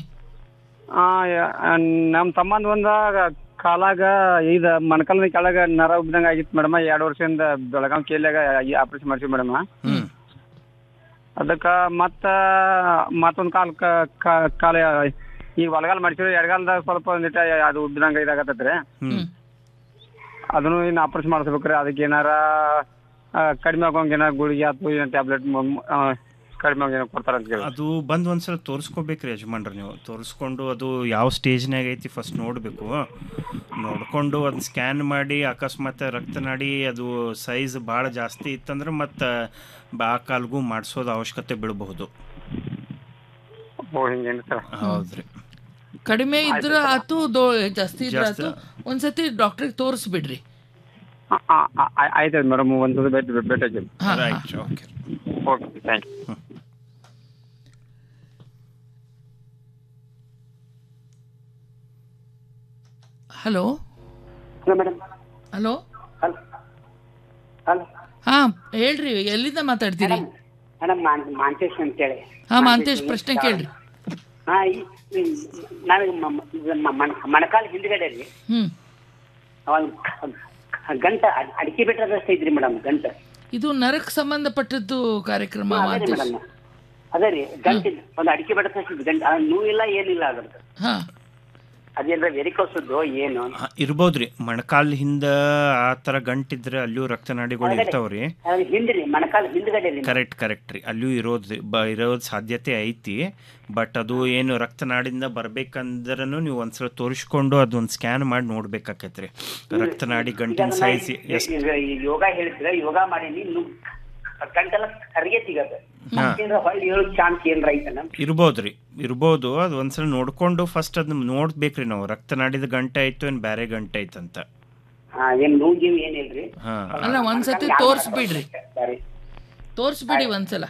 ನಮ್ ತಮ್ಮಂದ ಒಂದ ಕಾಲಾಗ ಇದ ಮೊಣಕಾಲಿನ ಕೆಳಗ ನರ ಉಬ್ಬಿದಂಗ ಆಗಿತ್ತು ಮೇಡಮ್ ಎರಡು ವರ್ಷದಿಂದ ಬೆಳಗಾವ್ ಕೇಲ್ಯಾಗ ಆಪರೇಷನ್ ಮಾಡ್ಸಿವಿ ಮೇಡಮ್ ಅದಕ್ಕ ಮತ್ತ ಮತ್ತೊಂದ್ ಕಾಲ್ ಕ- ಕ- ಕಾಲ ಈಗ ಒಳಗಾಲ ಮಾಡ್ಸಿವಿ ಎಡಗಾಲದಾಗ ಸ್ವಲ್ಪ ಒಂದಿಟ ಅದು ಉಬ್ಬಿದಂಗ ಇದಾಗತ್ತೈತ್ರಿ ಅದನ್ನು ಇನ್ನು ಆಪರೇಷನ್ ಮಾಡಿಸ್ಬೇಕ್ರಿ ಅದಕ್ಕೆ ಏನಾರ ಆ, ಕಡಿಮೆ ಆಗೋಂಗ ಏನಾರ ಗುಳಿಗೆ ಅಥವಾ ಏನಾರ ಟ್ಯಾಬ್ಲೆಟ್ ಕಡಿಮೆ ಏನೋ ಕೊಡ್ತಾರ ಅಂತ ಕೇಳಿ ಅದು ಬಂದು ಒಂದ್ಸಲ ತೋರಿಸ್ಕೋಬೇಕ್ರಿ ಯಜಮಾನ್ರ ನೀವು ತೋರಿಸ್ಕೊಂಡು ಅದು ಯಾವ ಸ್ಟೇಜ್ನಾಗ ಐತಿ ಫಸ್ಟ್ ನೋಡಬೇಕು ನೋಡ್ಕೊಂಡು ಅದನ್ನ ಸ್ಕ್ಯಾನ್ ಮಾಡಿ ಅಕಸ್ಮಾತ್ ರಕ್ತನಾಡಿ ಅದು ಸೈಜ್ ಭಾಳ ಜಾಸ್ತಿ ಇತ್ತಂದ್ರೆ ಮತ್ತು ಆ ಕಾಲ್ಗೂ ಮಾಡಿಸೋದು ಅವಶ್ಯಕತೆ ಬೀಳಬಹುದು ಓ ಹಿಂಗೇನು ಸರ್ ಹೌದ್ರಿ ಕಡಿಮೆ ಇದ್ರ ಆತು ದೋ ಜಾಸ್ತಿ ಇದ್ರ ಜಾಸ್ತಿ. ಆತು ಒಂದ್ಸತಿ ಡಾಕ್ಟ್ರಿಗೆ ತೋರಿಸ್ಬಿಡ್ರಿ ಆಯ್ತು ಮೇಡಮ್ ಒಂದು ಭೇಟಿ ಭೇಟಿ ಹಾ, right okay okay thank you hello hello madam hello hello ಹಾ ಹೇಳ್ರಿ ಎಲ್ಲಿಂದ ಮಾತಾಡ್ತೀರಿ ಮೇಡಮ್ ಮಾಂತೇಶ್ ಅಂತೇಳಿ ಹಾ ಮಾಂತೇಶ್ ಪ್ರಶ್ನೆ ಕೇಳ್ರಿ ಹಾ ಈ- ಈ ನಾವೀಗ ಮ- ಮ- ಇದು ಮ- ಮಣ- ಮೊಣಕಾಲು ಹಿಂದ್ಗಡೆ ರೀ ಹ್ಮ್ ಒಂದು ಗಂಟ ಅಡ್- ಅಡಿಕೆ ಬೆಟ್ಟದಷ್ಟು ಐತ್ರಿ ಮೇಡಮ್ ಗಂಟ ಇದು ನರಕ್ ಸಂಬಂಧಪಟ್ಟದ್ದು ಕಾರ್ಯಕ್ರಮ ಅದೇ ರೀ ಮಾಂತೇಶ್ ಮೇಡಮ್ ಅದೇ ರೀ ಗಂಟಿನ ಒಂದು ಅಡಿಕೆ ಬೆಟ್ಟದಷ್ಟು ಗಂಟ ಆ, ನೋವಿಲ್ಲ ಏನಿಲ್ಲ ಅದ್ರದ್ದು ಹಾ ಅದೇನ್ರ ವೆರಿಕೋಸದ್ದು ಏನು ಹಾ, ಇರ್ಬೋದ್ರಿ ಮೊಣಕಾಲ್ ಹಿಂದ ಆ ಥರ ಗಂಟಿದ್ರೆ ಅಲ್ಲಿಯೂ ರಕ್ತನಾಡಿಗಳು ಇರ್ತಾವ್ರಿ ಅದು ಹಿಂದ್ರಿ ಮೊಣಕಾಲು ಹಿಂದ್ಗಡೆ ರೀ ಕರೆಕ್ಟ್ ಕರೆಕ್ಟ್ ರೀ ಅಲ್ಲಿಯೂ ಇರೋದು ಬ ಇರೋದು ಸಾಧ್ಯತೆ ಐತಿ ಬಟ್ ಅದು ಏನು ರಕ್ತನಾಡಿಂದ ಬರ್ಬೇಕಂದ್ರೂ ನೀವು ಒಂದ್ಸಲ ತೋರಿಸ್ಕೊಂಡು ಅದೊಂದು ಸ್ಕ್ಯಾನ್ ಮಾಡಿ ನೋಡ್ಬೇಕಾಕೈತ್ರಿ ರಕ್ತನಾಡಿ ಗಂಟಿನ ಸೈಜ್ ಎಷ್ಟು ಈಗ ಈ ಯೋಗ ಹೇಳಿದ್ರೆ ಯೋಗ ಮಾಡೀನಿ ನು- ಗಂಟೆಲ್ಲ ಕರಿಗೆ ಸಿಗತ್ತೆ ಹಾ. ಮತ್ತೇನ್ರ ಹೊಳ್ಳಿ ಹೇಳೋ ಚಾನ್ಸ್ ಏನ್ರ ಐತನ ಇರ್ಬೋದ್ರಿ ಇರ್ಬೋದು ಅದು ಒಂದ್ಸಲ ನೋಡ್ಕೊಂಡು ಫಸ್ಟ್ ಅದನ್ನ ನೋಡ್ಬೇಕ್ರಿ ನಾವು ರಕ್ತನಾಡಿದ ಗಂಟೆ ಆಯ್ತು ಏನು ಬೇರೆ ಗಂಟೆ ಐತಂತ ಹಾ ಏನ್ ನೋವು ಗೀವು ಏನಿಲ್ರಿ ಹಾ ಅಲ್ಲ ಒಂದ್ಸತಿ ತೋರಿಸ್ಬಿಡ್ರಿ ಸರಿ ತೋರಿಸ್ಬಿಡಿ ಒಂದ್ಸಲ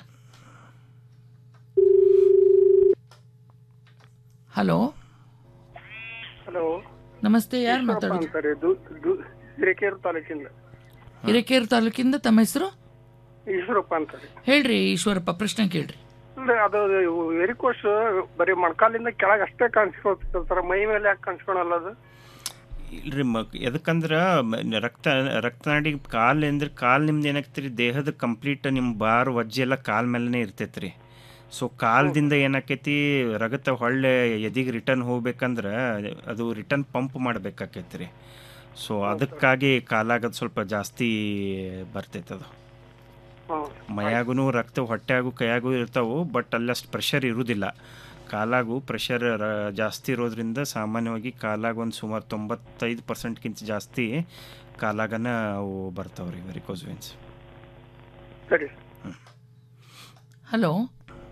ಹಲೋ ಹಲೋ ನಮಸ್ತೆ ಯಾರು ಮಾತಾಡೋದು ಅಂತಾರೆ ದು- ದು- ಹಿರೇಕೆರೆ ತಾಲೂಕಿಂದ ಹಿರೇಕೆರೆ ತಾಲೂಕಿಂದ ತಮ್ಮ ಹೆಸರು ಈಶ್ವರಪ್ಪ ಅಂತಾರೆ ಹೇಳ್ರಿ ಈಶ್ವರಪ್ಪ ಪ್ರಶ್ನೆ ಕೇಳ್ರಿ ಅಂದ್ರೆ ಅದು ವೆರಿಕೋಸ್ ಬರೀ ಮೊಣಕಾಲಿಂದ ಕೆಳಗೆ ಅಷ್ಟೇ ಕಾಣಿಸ್ಕೊಳ್ತಾರೆ ಮೈ ಮೇಲೆ ಯಾಕೆ ಕಾಣಿಸ್ಕೊಳಲ್ಲ ಅದು ಇಲ್ರಿ ಮ ಎದಕ್ಕಂದ್ರೆ ಮ- ರಕ್ತ ರಕ್ತನಾಡಿ ಕಾಲು ಅಂದ್ರೆ ಕಾಲು ನಿಮ್ದು ಏನಾಗ್ತಿರಿ ದೇಹದ ಕಂಪ್ಲೀಟ್ ನಿಮ್ಮ ಬಾರ್ ವಜ್ಜೆ ಎಲ್ಲ ಕಾಲ್ ಮೇಲೇ ಇರ್ತೈತೆ ರೀ ಸೊ ಕಾಲ್ದಿಂದ ಏನಾಕೈತಿ ರಗತ ಹೊಳ್ಳೆ ಎದಿಗೆ ರಿಟರ್ನ್ ಹೋಗ್ಬೇಕಂದ್ರೆ ಅದು ರಿಟರ್ನ್ ಪಂಪ್ ಮಾಡ್ಬೇಕಾಕೈತಿ ರೀ ಸೊ ಅದಕ್ಕಾಗಿ ಕಾಲಾಗದು ಸ್ವಲ್ಪ ಜಾಸ್ತಿ ಬರ್ತೈತೆ ಅದು ಮೈಯಾಗೂ ರಕ್ತ ಹೊಟ್ಟೆಯಾಗೂ ಕೈಯಾಗೂ ಇರ್ತಾವು ಬಟ್ ಅಲ್ಲಷ್ಟು ಪ್ರೆಷರ್ ಇರುವುದಿಲ್ಲ ಕಾಲಾಗೂ ಪ್ರೆಷರ್ ಜಾಸ್ತಿ ಇರೋದ್ರಿಂದ ಸಾಮಾನ್ಯವಾಗಿ ಕಾಲಾಗ ಒಂದು ಸುಮಾರು ತೊಂಬತ್ತೈದು ಪರ್ಸೆಂಟ್ಗಿಂತ ಜಾಸ್ತಿ ಕಾಲಾಗನ ಅವು ಬರ್ತಾವ್ರಿ ವೆರಿಕೋಸ್ ವೇನ್ಸ್ ಸರಿ ಹಲೋ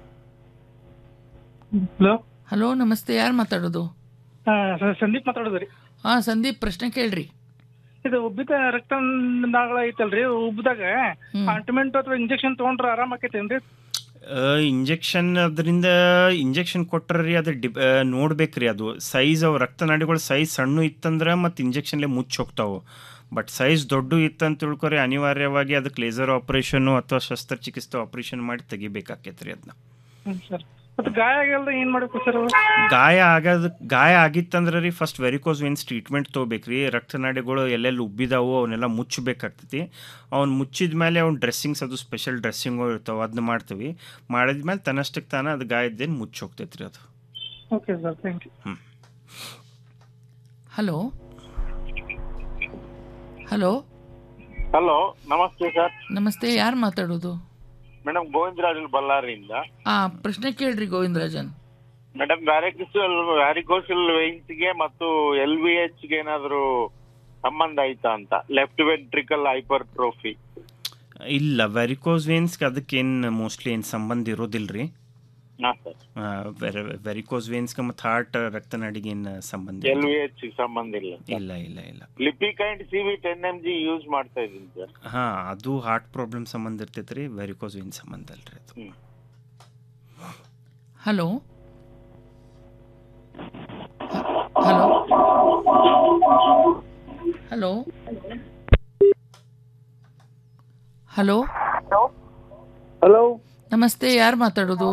ಹಲೋ ಹಲೋ ನಮಸ್ತೆ ಯಾರು ಮಾತಾಡೋದು ಸಂದೀಪ್ ಮಾತಾಡೋದ್ರಿ ಹಾ ಸಂದೀಪ್ ಪ್ರಶ್ನೆ ಕೇಳ್ರಿ ಇದು ಉಬ್ಬಿದ ರಕ್ತ ನಾಳ ಐತಲ್ರಿ ಉಬ್ಬಿದಾಗ ಆಂಟಿಮೆಂಟ್ ಅಥವಾ ಇಂಜೆಕ್ಷನ್ ತಗೊಂಡ್ರ ಆರಾಮ್ ಆಕೈತೇನ್ರಿ ಇಂಜೆಕ್ಷನ್ ಅದರಿಂದ ಇಂಜೆಕ್ಷನ್ ಕೊಟ್ರಿ ಅದು ಡಿ ನೋಡ್ಬೇಕ್ರಿ ಅದು ಸೈಜ್ ಅವು ರಕ್ತನಾಡಿಗಳು ಸೈಜ್ ಸಣ್ಣ ಇತ್ತಂದ್ರೆ ಮತ್ತು ಇಂಜೆಕ್ಷನ್ಲೆ ಮುಚ್ಚಿ ಹೋಗ್ತಾವೆ ಬಟ್ ಸೈಜ್ ದೊಡ್ಡ ಇತ್ತಂತ ತಿಳ್ಕೊರಿ ಅನಿವಾರ್ಯವಾಗಿ ಅದಕ್ಕೆ ಲೇಸರ್ ಆಪ್ರೇಷನ್ನು ಅಥವಾ ಶಸ್ತ್ರಚಿಕಿತ್ಸೆ ಆಪ್ರೇಷನ್ ಮಾಡಿ ತೆಗಿಬೇಕಾಕೈತೆ ರೀ ಅದನ್ನ ಸರ್ ಮತ್ತೆ ಗಾಯ ಆಗಲ್ದ ಏನ್ ಮಾಡ್ಬೇಕು ಸರ್ ಗಾಯ ಆಗದ ಗಾಯ ಆಗಿತ್ತಂದ್ರೆ ರೀ ಫಸ್ಟ್ ವೆರಿಕೋಸ್ ವೇನ್ಸ್ ಟ್ರೀಟ್ಮೆಂಟ್ ತೊಗೋಬೇಕ್ರಿ ರಕ್ತನಾಡಿಗಳು ಎಲ್ಲೆಲ್ಲಿ ಉಬ್ಬಿದಾವು ಅವನ್ನೆಲ್ಲ ಮುಚ್ಚಬೇಕಾಗ್ತೈತಿ ಅವ್ನು ಮುಚ್ಚಿದ ಮೇಲೆ ಅವ್ನು ಡ್ರೆಸ್ಸಿಂಗ್ಸ್ ಅದು ಸ್ಪೆಷಲ್ ಡ್ರೆಸ್ಸಿಂಗು ಇರ್ತಾವೆ ಅದನ್ನ ಮಾಡ್ತೀವಿ ಮಾಡಿದ್ಮೇಲೆ ತನ್ನಷ್ಟಕ್ಕೆ ತಾನ ಅದು ಗಾಯದ್ದೇನು ಮುಚ್ಚಿ ಹೋಗ್ತೈತೆ ರೀ ಅದು okay sir thank you hello hello hello ನಮಸ್ತೆ ಸರ್ ನಮಸ್ತೆ ಯಾರು ಮಾತಾಡೋದು ಮೇಡಮ್ ಗೋವಿಂದರಾಜ್ ಬಳ್ಳಾರಿಯಿಂದ ಆ ಪ್ರಶ್ನೆ ಕೇಳ್ರಿ ಗೋವಿಂದರಾಜನ್ ಮೇಡಮ್ ವ್ಯಾರಿಕೋಸಲ್ ವ್ಯಾರಿಕೋಸಲ್ ಗೆ ಮತ್ತು ಎಲ್ ವಿ ಎಚ್ ಗೆ ಏನಾದ್ರು ಸಂಬಂಧ ಐತಾ ಅಂತ ಲೆಫ್ಟ್ ವೆಂಟ್ರಿಕಲ್ ಹೈಪರ್ ಟ್ರೋಫಿ ಇಲ್ಲ ವೆರಿಕೋಸ್ ವೇನ್ಸ್ಗೆ ಅದಕ್ಕೇನು ಮೋಸ್ಟ್ಲಿ ಏನು ಸಂಬಂಧ ಇರೋದಿಲ್ಲ ರೀ ಹಾ ಸರ್ ವೆರಿಕೋಸ್ ವೇನ್ಸ್ಗೆ ಮತ್ತು ಹಾರ್ಟ್ ರಕ್ತನಾಡಿಗೆ ಏನು ಸಂಬಂಧ ಎಲ್ ಇಲ್ಲ. ವಿ ಎಚ್ ಸಂಬಂಧ ಇಲ್ಲ ಇಲ್ಲ ಇಲ್ಲ ಇಲ್ಲ ಲಿಪಿಕೈಂಡ್ C V ten M G use ಮಾಡ್ತಾ ಇದೀನಿ ಸರ್ ಹಾ ಅದು ಹಾರ್ಟ್ ಪ್ರಾಬ್ಲಮ್ ಸಂಬಂಧ ಇರ್ತೈತೆ ರೀ ವೆರಿಕೋಸ್ ವೇನ್ ಸಂಬಂಧ ಅಲ್ರಿ ಅದು hello hello hello hello hello ನಮಸ್ತೆ ಯಾರು ಮಾತಾಡೋದು